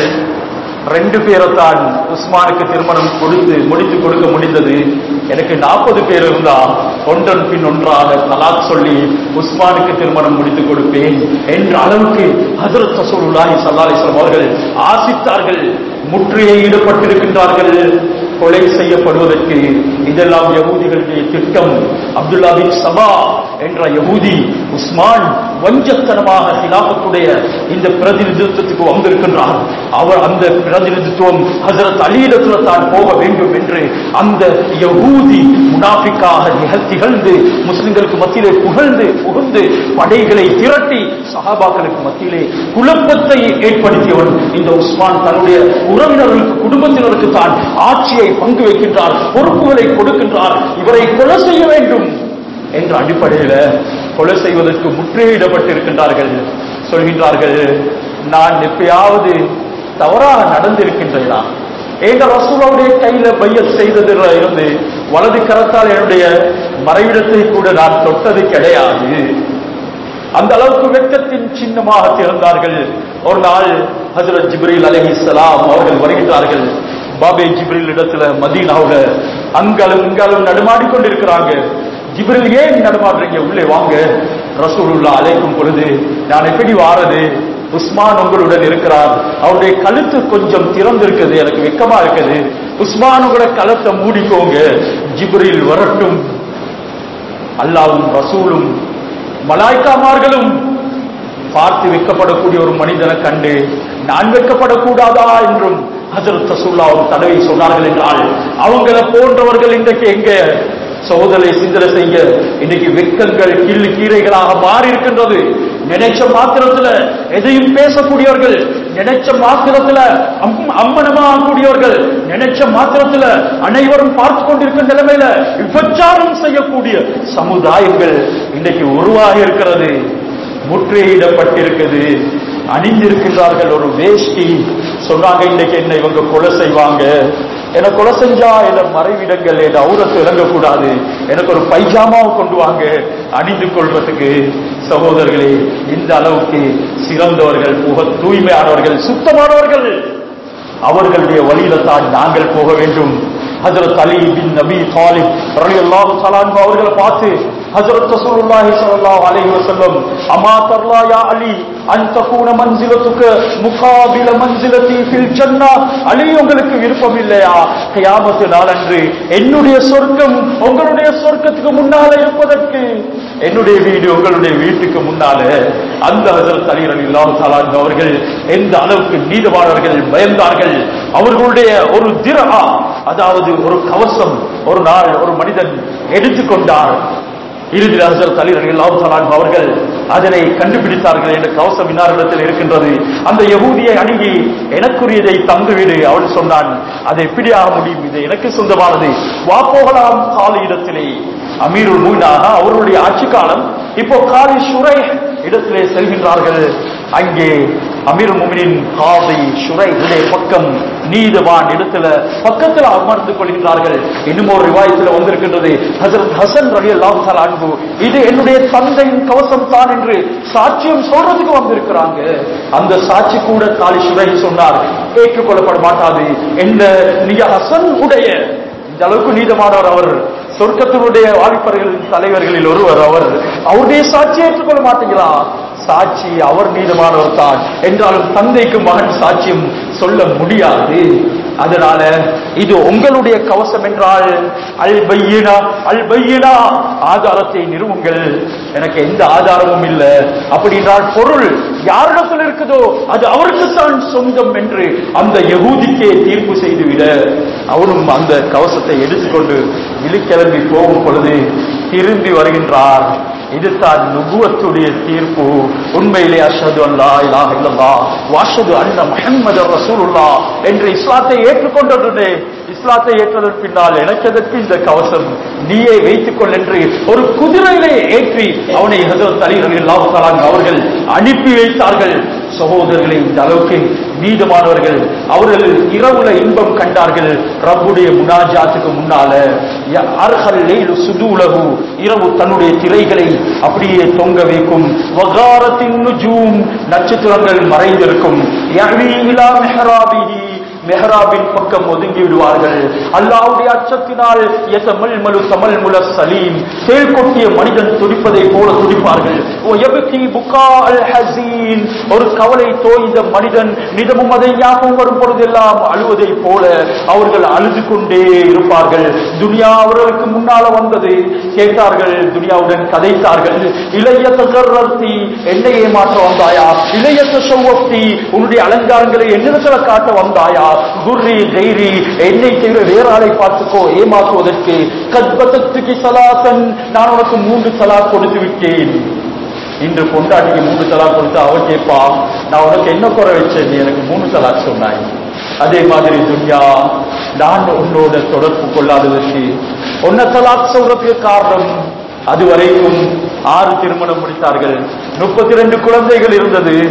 ரெண்டு பேரைத்தான் உஸ்மானுக்கு திருமணம் கொடுத்து முடித்து கொடுக்க முடிந்தது எனக்கு நாற்பது பேர் இருந்தா ஒன்றன் பின் ஒன்றாக தலாக் சொல்லி உஸ்மானுக்கு திருமணம் முடித்து கொடுப்பேன் என்ற அளவுக்கு ஹசரத் ரசூலுல்லாஹி ஸல்லல்லாஹு அலைஹி வஸல்லம் அவர்கள் ஆசித்தார்கள் முற்றுகையிடப்பட்டிருக்கின்றார்கள் கொலை செய்யப்படுவதற்கு இதெல்லாம் யகூதிகளுடைய திட்டம் அப்துல்லா பின் சபா என்ற யகூதி உஸ்மான் வஞ்சத்தனமாக ஹிலாபத்துடைய இந்த பிரதிநிதித்துவத்துக்கு வந்திருக்கின்றார் அவர் அந்த பிரதிநிதித்துவம் ஹசரத் அலியிடத்துல தான் போக வேண்டும் என்று அந்த யகூதி முனாஃபிக்காக நிகழ் திகழ்ந்து முஸ்லிம்களுக்கு மத்தியிலே புகழ்ந்து புகுந்து படைகளை திரட்டி சஹாபாக்களுக்கு மத்தியிலே குழப்பத்தை ஏற்படுத்தியவன் இந்த உஸ்மான் தன்னுடைய உறவினர்களுக்கு குடும்பத்தினருக்கு தான் ஆட்சியை பங்கு வைக்கின்றார் பொறுப்புகளை கொடுக்கின்றார் இவரை கொலை செய்ய வேண்டும் என்ற அடிப்படையில கொலை செய்வதற்கு முற்றுகையிடப்பட்டிருக்கின்றார்கள் சொல்கின்றார்கள் நான் எப்பயாவது தவறாக நடந்திருக்கின்றேனா எங்க ரசூலுடைய கையில பையத் செய்ததுல இருந்து வலது கரத்தால் என்னுடைய மறைவிடத்தை கூட நான் தொட்டது கிடையாது அந்த அளவுக்கு வெட்கத்தின் சின்னமாக திறந்தார்கள் ஒரு நாள் ஹஜரத் ஜிப்ரீல் அலைஹிஸ்ஸலாம் அவர்கள் வருகின்றார்கள் பாபே ஜிப்ரீல் இடத்துல மதீனாவுல அங்காலும் இங்காலும் நடுமாடி கொண்டிருக்கிறாங்க ஜிப்ரில் ஏன் நடமாடுறீங்க உள்ளே வாங்க ரசூலுல்லா அழைக்கும் பொழுது நான் எப்படி வாரது உஸ்மான் உங்களுடன் இருக்கிறார் அவருடைய கழுத்து கொஞ்சம் திறந்திருக்குது எனக்கு வெக்கமா இருக்குது உஸ்மான் உங்களோட கழுத்தை மூடிக்கோங்க ஜிப்ரில் வரட்டும் அல்லாவும் ரசூலும் மலாய்க்காமார்களும் பார்த்து வைக்கப்படக்கூடிய ஒரு மனிதனை கண்டு நான் வைக்கப்படக்கூடாதா என்றும் ஹஜரத் ரசூல்லா ஒரு தடவை சொன்னார்கள் என்றால் அவங்கள போன்றவர்கள் இன்றைக்கு எங்க சோதனை சிந்தனை செய்ய இன்னைக்கு வெக்கங்கள் கிள்ளு கீரைகளாக மாறி இருக்கின்றது நினைச்ச மாத்திரத்துல எதையும் பேசக்கூடியவர்கள் நினைச்ச மாத்திரத்துல அம்- அம்மனமாகக்கூடியவர்கள் நினைச்ச மாத்திரத்துல அனைவரும் பார்த்து கொண்டிருக்கிற நிலைமையில விபச்சாரம் செய்யக்கூடிய சமுதாயங்கள் இன்றைக்கு உருவாகி இருக்கிறது முற்றுகையிடப்பட்டிருக்குது அணிந்திருக்கின்றார்கள் ஒரு வேஷ்டி சொன்னாங்க இன்னைக்கு என்ன இவங்க கொலை செய்வாங்க என்ன கொலை செஞ்சா என்ன மறைவிடங்கள் என்ன அவுரத்து இறங்கக்கூடாது எனக்கு ஒரு பைஜாமாவை கொண்டு வாங்க அணிந்து கொள்வதற்கு சகோதரர்களே இந்த அளவுக்கு சிறந்தவர்கள் புக தூய்மையானவர்கள் சுத்தமானவர்கள் அவர்களுடைய வழியில தான் நாங்கள் போக வேண்டும் ஹஜரத் அலி பின் நபி தாலிப் ரலியல்லாஹு தஆலா அன்ஹு அவர்களை பார்த்து ஹஜரத் ரசூலுல்லாஹி ஸல்லல்லாஹு அலைஹி வஸல்லம் அமா தர்லா யா அலி அன் தகூன மன்சிலத்துக முகாபில மன்சிலதி ஃபில் ஜன்னah அலி உங்களுக்கு விருப்பம் இல்லையா கியாமத் நாளன்று என்னுடைய சொர்க்கம் உங்களுடைய சொர்க்கத்துக்கு முன்னால இருப்பதற்கு என்னுடைய வீடு உங்களுடைய வீட்டுக்கு முன்னால அந்த ஹஜரத் அலி ரலியல்லாஹு தஆலா அன்ஹு அவர்கள் எந்த அளவுக்கு நீதமானவர்கள் பயந்தார்கள் அவர்களுடைய ஒரு திரஹா அதாவது ஒரு கவசம் ஒரு நாள் ஒரு மனிதன் எடுத்துக்கொண்டார் இறுதியில் ஹசரத் அலி ரலியல்லாஹு தஆலா அன்ஹு அவர்கள் அதனை கண்டுபிடித்தார்கள் என்ற கவசம் இன்னாரிடத்தில் இருக்கின்றது அந்த யகூதியை அணுகி எனக்குரியதை தந்துவிடு அவள் சொன்னான் அது எப்படியாக முடியும் இது எனக்கு சொந்தமானது வா போகலாம் காலி இடத்திலே அமீருல் மூனாக அவருடைய ஆட்சி காலம் இப்போ காலி சுரை இடத்திலே செல்கின்றார்கள் அங்கே அமீர் முமினின் காதை சுரை பக்கம் நீதவான் இடத்துல பக்கத்துல அமர்ந்து கொள்கின்றார்கள் இன்னும் ஒரு ரிவாயத்தில் வந்திருக்கின்றது ஹசரத் ஹசன் ரலி அல்லாஹ் அன்பு இது என்னுடைய தந்தையின் கவசம் தான் என்று சாட்சியம் சொல்றதுக்கு வந்திருக்கிறாங்க அந்த சாட்சி கூட காலி சுரை சொன்னார் ஏற்றுக்கொள்ளப்பட மாட்டாது என்ன நீங்க ஹசன் உடைய இந்த அளவுக்கு நீதமானவர் அவர் சொர்க்கத்தினுடைய வாலிபர்களின் தலைவர்களில் ஒருவர் அவர் அவருடைய சாட்சியை ஏற்றுக்கொள்ள மாட்டீங்களா சாட்சி அவர் நீதமானவர் தான் என்றாலும் தந்தைக்கு மகன் சாட்சியம் சொல்ல முடியாது அதனால இது உங்களுடைய கவசம் என்றால் அல் பையினா அல் பையினா ஆதாரத்தை நிறுவுங்கள் எனக்கு எந்த ஆதாரமும் இல்லை அப்படி என்றால் பொருள் யாரிடத்தில் இருக்குதோ அது அவருக்குத்தான் சொந்தம் என்று அந்த யகூதிக்கே தீர்ப்பு செய்துவிட அவரும் அந்த கவசத்தை எடுத்துக்கொண்டு விழிக்கிளம்பி போகும் பொழுது திரும்பி வருகின்றார் இதுதான் நுபுவத்துடைய தீர்ப்பு உண்மையிலே அஷது அல்லா இலாஹ இல்லல்லா வாஷது அன்ன முஹம்மது ரசூலுல்லா என்று இஸ்லாத்தை ஏற்றுக்கொண்டதுடனே இஸ்லாத்தை ஏற்றதற்கு பின்னால் எனக்கு எதற்கு இந்த கவசம் நீயே வைத்துக் கொள் என்று ஒரு குதிரையிலே ஏற்றி அவனை ஹசரத் அலி ரலியல்லாஹு தஆலா அவர்கள் அனுப்பி வைத்தார்கள் சகோதரர்களை இந்த அளவுக்கு நீதமானவர்கள் அவர்கள் இரவுல இன்பம் கண்டார்கள் ரப்புடைய முனாஜாத்துக்கு முன்னால ய- அர்ஹல் லைலு சுதூலஹு இரவு தன்னுடைய திரைகளை அப்படியே தொங்க வைக்கும் வகாரத்தின் நுஜூம் நட்சத்திரங்கள் மறைந்திருக்கும் யஹ்வி இலா மிஹ்ராபிஹி மெஹராபின் பக்கம் ஒதுங்கி விடுவார்கள் அல்லாவுடைய அச்சத்தினால் எத்தமல் மலு தமல் முல சலீம் தேள் கொட்டிய மனிதன் துடிப்பதை போல துடிப்பார்கள் ஓ எபுக்கி புக்கா அல் ஹசீன் ஒரு கவலை தோய்ந்த மனிதன் நிதமும் அதை ஞாபகம் வரும் பொழுதெல்லாம் அழுவதை போல அவர்கள் அழுது கொண்டே இருப்பார்கள் துனியா அவர்களுக்கு முன்னால வந்தது கேட்டார்கள் துனியாவுடன் கதைத்தார்கள் இளைய தகர்த்தி என்னை ஏமாற்ற வந்தாயா இளைய தசவப்தி உன்னுடைய அலங்காரங்களை என்னிடத்துல காட்ட வந்தாயா குர்ரி கைரி என்னை தவிர வேற ஆளை பார்த்துக்கோ ஏமாற்றுவதற்கு கத்பதத்துக்கு சலாசன் நான் உனக்கு மூன்று சலா கொடுத்து விட்டேன் இன்று பொண்டாட்டிக்கு மூணு தலாக் கொடுத்து அவ கேட்பா நான் உனக்கு என்ன குறை வச்சேன் நீ எனக்கு மூணு தலாக் சொன்னாய் அதே மாதிரி துன்யா நான் உன்னோட தொடர்பு கொள்ளாததற்கு உன்னை தலாக் சொல்றதுக்கு காரணம் அதுவரைக்கும் ஆறு திருமணம் முடித்தார்கள் முப்பத்தி ரெண்டு குழந்தைகள் இருந்தது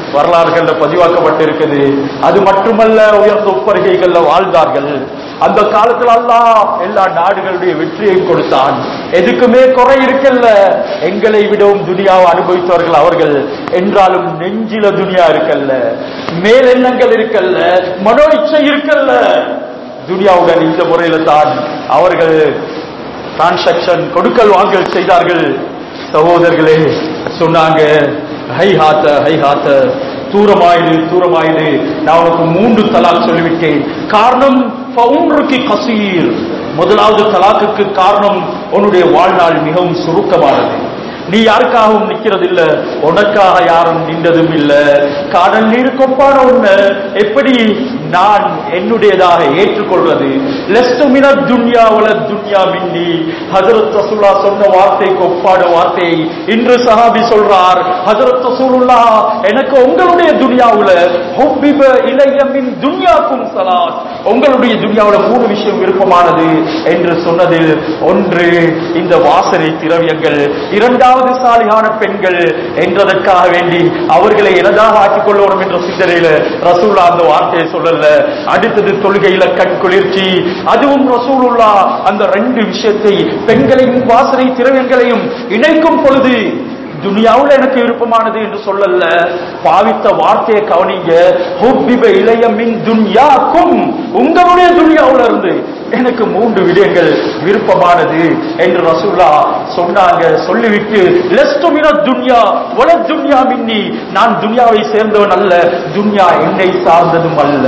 வரலாறுகள்ல பதிவாக்கப்பட்டிருக்குது அது மட்டுமல்ல உயர்ந்த உப்பரிகைகள்ல வாழ்ந்தார்கள் அந்த காலத்துல அல்லாஹ் எல்லா நாடுகளுடைய வெற்றியை கொடுத்தான் எதுக்குமே குறை இருக்கல்ல எங்களை விடவும் துனியாவை அனுபவித்தவர்கள் அவர்கள் என்றாலும் நெஞ்சில துனியா இருக்கல்ல மேலெண்ணங்கள் இருக்கல்ல மனோ இச்சை இருக்கல்ல துனியாவுடன் இந்த முறையில தான் அவர்கள் டிரான்சாக்சன் கொடுக்கல் வாங்கல் செய்தார்கள் சகோதரர்களே சொன்னாங்க ஹை ஹாத்த ஹை ஹாத்த தூரமாயிடு தூரமாயிடு நான் உனக்கு மூன்று தலாக் சொல்லிவிட்டேன் காரணம் ஃபவுன்ருக்கு கசீர் முதலாவது தலாக்குக்கு காரணம் உன்னுடைய வாழ்நாள் மிகவும் சுருக்கமானது நீ யாருக்காகவும் நிக்கிறது இல்ல உனக்காக யாரும் நின்றதும் இல்ல காடல் நீர் கொப்பான உன்னை எப்படி நான் என்னுடையதாக ஏற்றுக்கொள்வது லெஸ்ட் மின துன்யா வல துன்யா மின்னி ஹஜரத் ரசூல்லா சொன்ன வார்த்தைக்கு ஒப்பான வார்த்தை இன்று சஹாபி சொல்றார் ஹஜரத் ரசூலுல்லா எனக்கு உங்களுடைய துன்யாவுல ஹுப்பிப இளைய மின் துன்யாக்கும் சலாத் உங்களுடைய துன்யாவுல மூணு விஷயம் விருப்பமானது என்று சொன்னதில் ஒன்று இந்த வாசனை திரவியங்கள் இரண்டாவது சாலியான பெண்கள் என்றதற்காக வேண்டி அவர்களை எனதாக ஆக்கிக் கொள்ளணும் என்ற சிந்தனையில ரசூல்லா அந்த வார்த்தையை சொல்லல அடுத்தது தொழுகையில கண் குளிர்ச்சி அதுவும் ரசூலுல்லா அந்த ரெண்டு விஷயத்தை பெண்களையும் வாசனை திரவியங்களையும் இணைக்கும் பொழுது துனியாவுல எனக்கு விருப்பமானது என்று சொல்லல பாவித்த வார்த்தையை கவனிங்க ஹுப்பிப இளைய மின் துன்யாக்கும் உங்களுடைய துனியாவுல இருந்து எனக்கு மூன்று விடயங்கள் விருப்பமானது என்று ரசூல்லா சொன்னாங்க சொல்லிவிட்டு லெஸ்டு மின துன்யா வல துன்யா மின்னி நான் துன்யாவை சேர்ந்தவன் அல்ல துன்யா என்னை சார்ந்ததும் அல்ல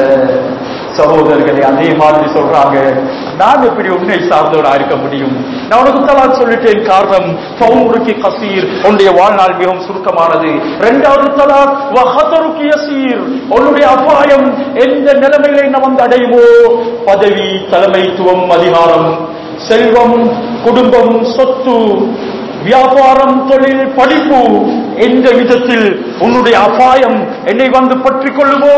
சகோதரர்களே அதே மாதிரி சொல்றாங்க நான் எப்படி உன்னை சார்ந்தவனா இருக்க முடியும் நான் உனக்கு தலாக் சொல்லிட்டேன் காரணம் ஃபவுருக்கு கசீர் உன்னுடைய வாழ்நாள் மிகவும் சுருக்கமானது இரண்டாவது தலாக் வஹதருக்கு யசீர் உன்னுடைய அபாயம் எந்த நிலைமையில என்ன வந்து அடையுமோ பதவி தலைமைத்துவம் அதிகாரம் செல்வம் குடும்பம் சொத்து வியாபாரம் தொழில் படிப்பு எந்த விதத்தில் உன்னுடைய அபாயம் என்னை வந்து பற்றிக் கொள்ளுமோ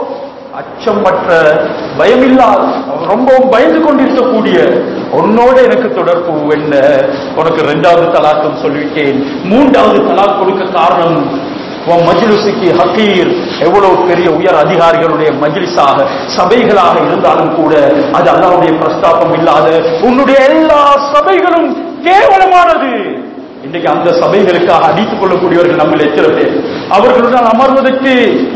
அச்சமற்ற பயமில்லாத ரொம்பவும் பயந்து கொண்டிருக்கக்கூடிய உன்னோட எனக்கு தொடர்பு என்ன உனக்கு இரண்டாவது தலாக்கம் சொல்லிவிட்டேன் மூன்றாவது தலாக் கொடுக்க காரணம் உன் மஜ்லிஸுக்கு ஹக்கீர் எவ்வளவு பெரிய உயர் அதிகாரிகளுடைய மஜ்லிஸாக சபைகளாக இருந்தாலும் கூட அது அல்லாவுடைய பிரஸ்தாபம் இல்லாத உன்னுடைய எல்லா சபைகளும் கேவலமானது இன்னைக்கு அந்த சபைகளுக்காக அடித்துக் கொள்ளக்கூடியவர்கள் நம்மில் எத்தனை பேர் அவர்களுடன் அமர்வதற்கு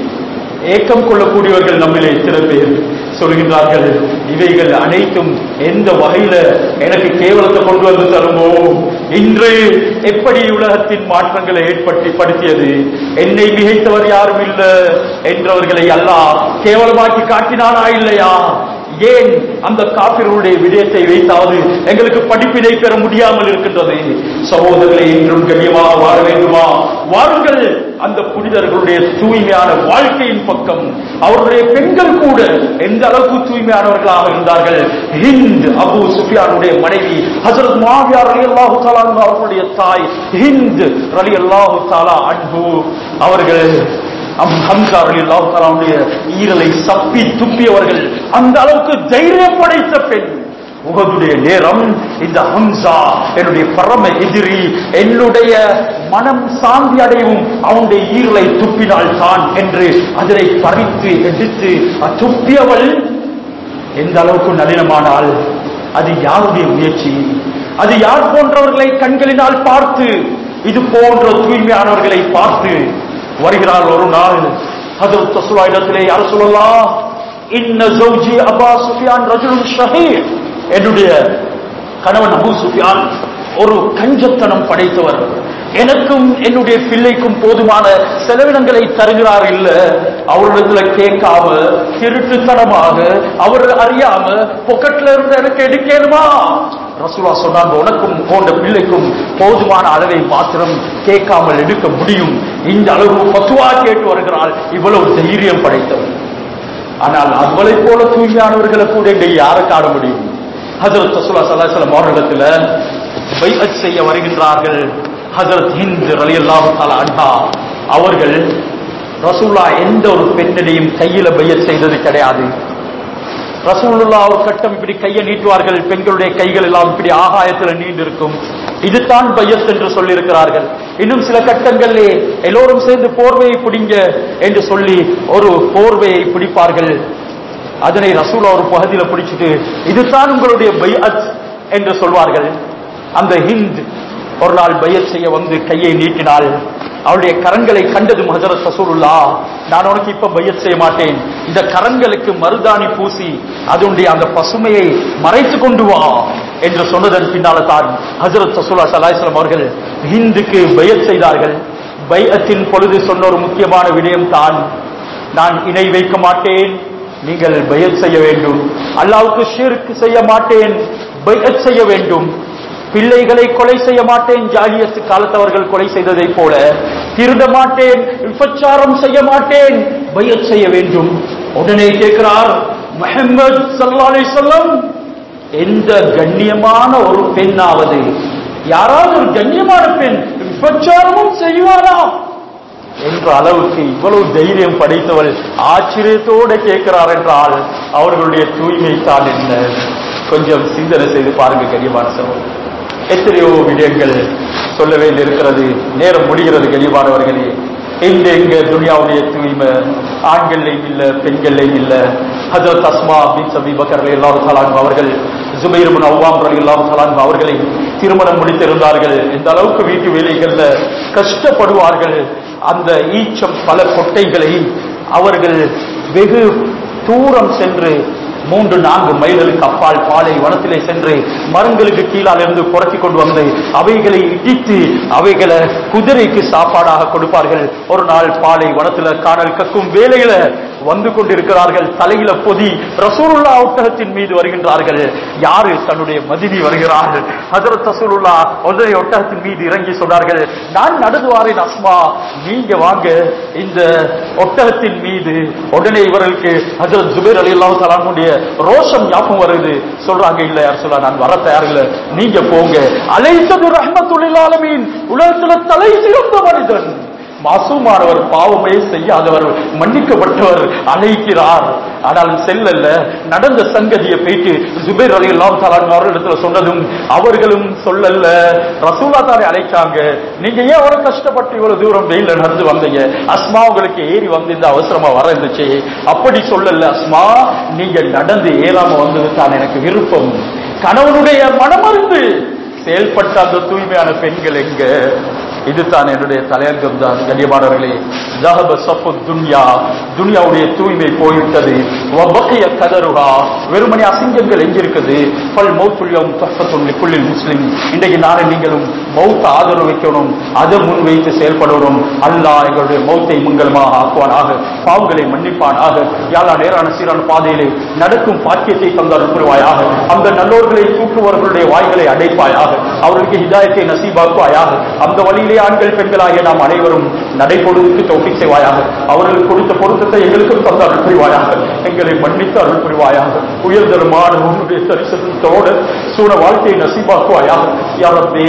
ஏக்கம் கொள்ளக்கூடியவர்கள் நம்மிலே எத்தனை பேர் சொல்கின்றார்கள் இவைகள் அனைத்தும் எந்த வகையில எனக்கு கேவலத்தை கொண்டு வந்து தருமோ இன்று எப்படி உலகத்தின் மாற்றங்களை ஏற்படுத்தி படுத்தியது என்னை மிகைத்தவர் யாரும் இல்ல என்றவர்களை அல்லாஹ் கேவலமாக்கி காட்டினானா இல்லையா ஏன் அந்த காப்பிர்களுடைய விடயத்தை வைத்தாவது எங்களுக்கு படிப்பினை பெற முடியாமல் இருக்கின்றது சகோதரர்களை என்றும் கண்ணியமாக வாழ வேண்டுமா வாருங்கள் அந்த புனிதர்களுடைய தூய்மையான வாழ்க்கையின் பக்கம் அவருடைய பெண்கள் கூட எந்த அளவுக்கு தூய்மையானவர்களாக இருந்தார்கள் ஹிந்த் அபு சுஃபியானுடைய மனைவி ஹசரத் மாவியார் அலி அல்லாஹு தாலா அவர்களுடைய தாய் ஹிந்த் அலி அல்லாஹு தாலா அன்பு அவர்கள் அம் ஹம்சா ரலியல்லாஹு தஆலாவுடைய ஈரலை சப்பி துப்பியவர்கள் அந்த அளவுக்கு தைரியம் படைத்த பெண் உகதுடைய நேரம் இந்த ஹம்சா என்னுடைய பரம எதிரி என்னுடைய மனம் சாந்தி அடையவும் அவனுடைய ஈரலை துப்பினால் தான் என்று அதனை பறித்து எடுத்து துப்பியவள் எந்த அளவுக்கு நளினமானால் அது யாருடைய முயற்சி அது யார் போன்றவர்களை கண்களினால் பார்த்து இது போன்ற தூய்மையானவர்களை பார்த்து வருகிறார் ஒரு நாள் ஹதரத் ரசூலா இடத்திலே யார் சொல்லலாம் இன்ன ஜௌஜி அபா சுஃபியான் ரஜுலுன் ஷஹீர் என்னுடைய கணவன் அபு சுஃபியான் ஒரு கஞ்சத்தனம் படைத்தவர் எனக்கும் என்னுடைய பிள்ளைக்கும் போதுமான செலவினங்களை தருகிறார் இல்ல அவரிடத்துல கேட்காம திருட்டுத்தனமாக அவர் அறியாம பொக்கெட்ல இருந்து எனக்கு எடுக்கணுமா ரசூலா சொன்னாங்க உனக்கும் போன்ற பிள்ளைக்கும் போதுமான அளவை மாத்திரம் கேட்காமல் எடுக்க முடியும் இந்த அளவு பத்துவா கேட்டு வருகிறாள் இவ்வளவு தைரியம் படைத்தவர் ஆனால் அவளை போல தூய்மையானவர்களை கூட இங்கே யாரை காண முடியும் ஹசரத் ரசூலா சல்லாஹலம் அவர்களிடத்துல பைஅத் செய்ய வருகின்றார்கள் ஹசரத் ஹிந்த் ரலியல்லாஹு தஆலா அன்ஹா அவர்கள் ரசூல்லா எந்த ஒரு பெண்ணினையும் கையில பையத் செய்தது கிடையாது ரசூலுல்லா ஒரு கட்டம் இப்படி கையை நீட்டுவார்கள் பெண்களுடைய கைகள் எல்லாம் இப்படி ஆகாயத்தில் நீண்டிருக்கும் இதுதான் பையத் என்று சொல்லியிருக்கிறார்கள் இன்னும் சில கட்டங்களிலே எல்லோரும் சேர்ந்து போர்வையை பிடிங்க என்று சொல்லி ஒரு போர்வையை பிடிப்பார்கள் அதனை ரசூலா ஒரு பகுதியில பிடிச்சிட்டு இதுதான் உங்களுடைய பையத் என்று சொல்வார்கள் அந்த ஹிந்த் ஒரு நாள் பையத் செய்ய வந்து கையை நீட்டினாள் அவளுடைய கரங்களை கண்டதும் ஹஜரத் ரசூலுல்லா நான் உனக்கு இப்ப பையத் செய்ய மாட்டேன் இந்த கரங்களுக்கு மருதாணி பூசி அதனுடைய அந்த பசுமையை மறைத்து கொண்டு வா என்று சொன்னதன் பின்னால தான் ஹஜரத் ரசூலா சலாஹம் அவர்கள் ஹிந்துக்கு பையத் செய்தார்கள் பையத்தின் பொழுது சொன்ன ஒரு முக்கியமான விடயம் தான் நான் இணை வைக்க மாட்டேன் நீங்கள் பையத் செய்ய வேண்டும் அல்லாவுக்கு ஷிர்க் செய்ய மாட்டேன் பையத் செய்ய வேண்டும் பிள்ளைகளை கொலை செய்ய மாட்டேன் ஜாலியத்து காலத்தவர்கள் கொலை செய்ததை போல திருட மாட்டேன் விபச்சாரம் செய்ய மாட்டேன் பையத் செய்ய வேண்டும் உடனே கேட்கிறார் முஹம்மது ஸல்லல்லாஹு அலைஹி வஸல்லம் எந்த கண்ணியமான ஒரு பெண்ணாவது யாராவது ஒரு கண்ணியமான பெண் விபச்சாரமும் செய்வாரா என்ற அளவுக்கு இவ்வளவு தைரியம் படைத்தவள் ஆச்சரியத்தோடு கேட்கிறார் என்றால் அவர்களுடைய தூய்மை தான் என்ன கொஞ்சம் சிந்தனை செய்து பாருங்க கனியமான சகோதரர் எத்தனையோ விடயங்கள் சொல்ல வேண்டியிருக்கிறது நேரம் முடிகிறது கனியமானவர்களே எங்க எங்க துனியாவுடைய தூய்மை ஆண்கள்லையும் இல்ல பெண்கள்லையும் இல்ல ஹஜரத் அஸ்மா பின் சபி பக்கர் எல்லாரும் தலான் அவர்கள் ஜுபைர் பின் அவ்வாம் எல்லாரும் தலான் அவர்களை திருமணம் முடித்திருந்தார்கள் இந்த அளவுக்கு வீட்டு வேலைகள்ல கஷ்டப்படுவார்கள் அந்த ஈச்சம் பல கொட்டைகளை அவர்கள் வெகு தூரம் சென்று மூன்று நான்கு மைல்களுக்கு அப்பால் பாலை வனத்திலே சென்று மரங்களுக்கு கீழால் இருந்து புரட்டி கொண்டு வந்து அவைகளை இடித்து அவைகளை குதிரைக்கு சாப்பாடாக கொடுப்பார்கள் ஒரு நாள் பாலை வனத்துல காணல் கக்கும் வேலையில வந்து கொண்டிருக்கிறார்கள் தலையில பொதி ரசூலுல்லா ஒட்டகத்தின் மீது வருகின்றார்கள் யாரு தன்னுடைய மதினி வருகிறார்கள் ஹஜரத் ரசூலுல்லா உடனே ஒட்டகத்தின் மீது இறங்கி சொன்னார்கள் நான் நடந்து வாரேன் அஸ்மா நீங்க வாங்க இந்த ஒட்டகத்தின் மீது உடனே இவர்களுக்கு ஹஜரத் ஜுபேர் அலி அல்லாஹ் தலானுடைய ரோஷம் ஞாபகம் வருது சொல்றாங்க இல்ல யார் சொல்ல நான் வர தயார் இல்ல நீங்க போங்க அலைத்தது ரஹ்மத்துல் ஆலமீன் உலகத்துல தலை சிறந்த மனிதன் மாசூமானவர் பாவமே செய்யாதவர் மன்னிக்கப்பட்டவர் அழைக்கிறார் ஆனால் செல்லல்ல நடந்த சங்கதியை போயிட்டு ஜுபேர் அலி எல்லாம் அவர்களிடத்துல சொன்னதும் அவர்களும் சொல்லல்ல ரசூலா தானே அழைச்சாங்க நீங்க ஏன் அவ்வளவு கஷ்டப்பட்டு இவ்வளவு தூரம் வெயில நடந்து வந்தீங்க அஸ்மா உங்களுக்கு ஏறி வந்து இந்த அவசரமா வர இருந்துச்சு அப்படி சொல்லல அஸ்மா நீங்க நடந்து ஏறாம வந்தது தான் எனக்கு விருப்பம் கணவனுடைய மனமருந்து செயல்பட்ட அந்த தூய்மையான பெண்கள் எங்க இதுதான் என்னுடைய தலையங்கம் தான் கண்ணியமானவர்களே ஜஹப சப்பு துன்யா துன்யாவுடைய தூய்மை போய்விட்டது வபக்கிய கதருகா வெறுமனே அசிங்கங்கள் எங்கிருக்குது பல் மௌத்துல்யம் தஹத்தும் லிக்குள்ளில் முஸ்லிம் இன்றைக்கு நானே நீங்களும் மௌத்த ஆதரவு வைக்கணும் அதை முன்வைத்து செயல்படணும் அல்லாஹ் எங்களுடைய மௌத்தை மங்களமாக ஆக்குவானாக பாவங்களை மன்னிப்பானாக யாழா நேரான சீரான பாதையிலே நடக்கும் பாக்கியத்தை தந்தார் புரிவாயாக அந்த நல்லோர்களை தூக்குவர்களுடைய வாய்களை அடைப்பாயாக அவர்களுக்கு ஹிதாயத்தை நசீபாக்குவாயாக அந்த வழியிலே ஆண்கள் பெண்களாகிய நாம் அனைவரும் நடைபொழுதுக்கு தௌஃபிக் செய்வாயாக அவர்களுக்கு கொடுத்த பொருத்தத்தை எங்களுக்கும் தந்த அருள் புரிவாயாக எங்களை மன்னித்து அருள் புரிவாயாக உயர்தரமான உன்னுடைய தரிசனத்தோடு சூழ வாழ்க்கையை நசீபாக்குவாயாக யாரப்பே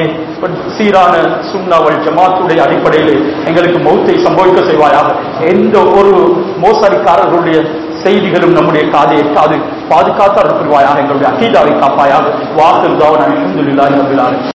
சீரான சுண்ணாவல் ஜமாத்துடைய அடிப்படையில் எங்களுக்கு மௌத்தை சம்பவிக்க செய்வாயாக எந்த ஒரு மோசடிக்காரர்களுடைய செய்திகளும் நம்முடைய காதை எட்டாது பாதுகாத்து அருள் புரிவாயாக எங்களுடைய அகீதாவை காப்பாயாக வாசல் தாவன் அலமதுல்லாஹி ரபில் ஆலமீன்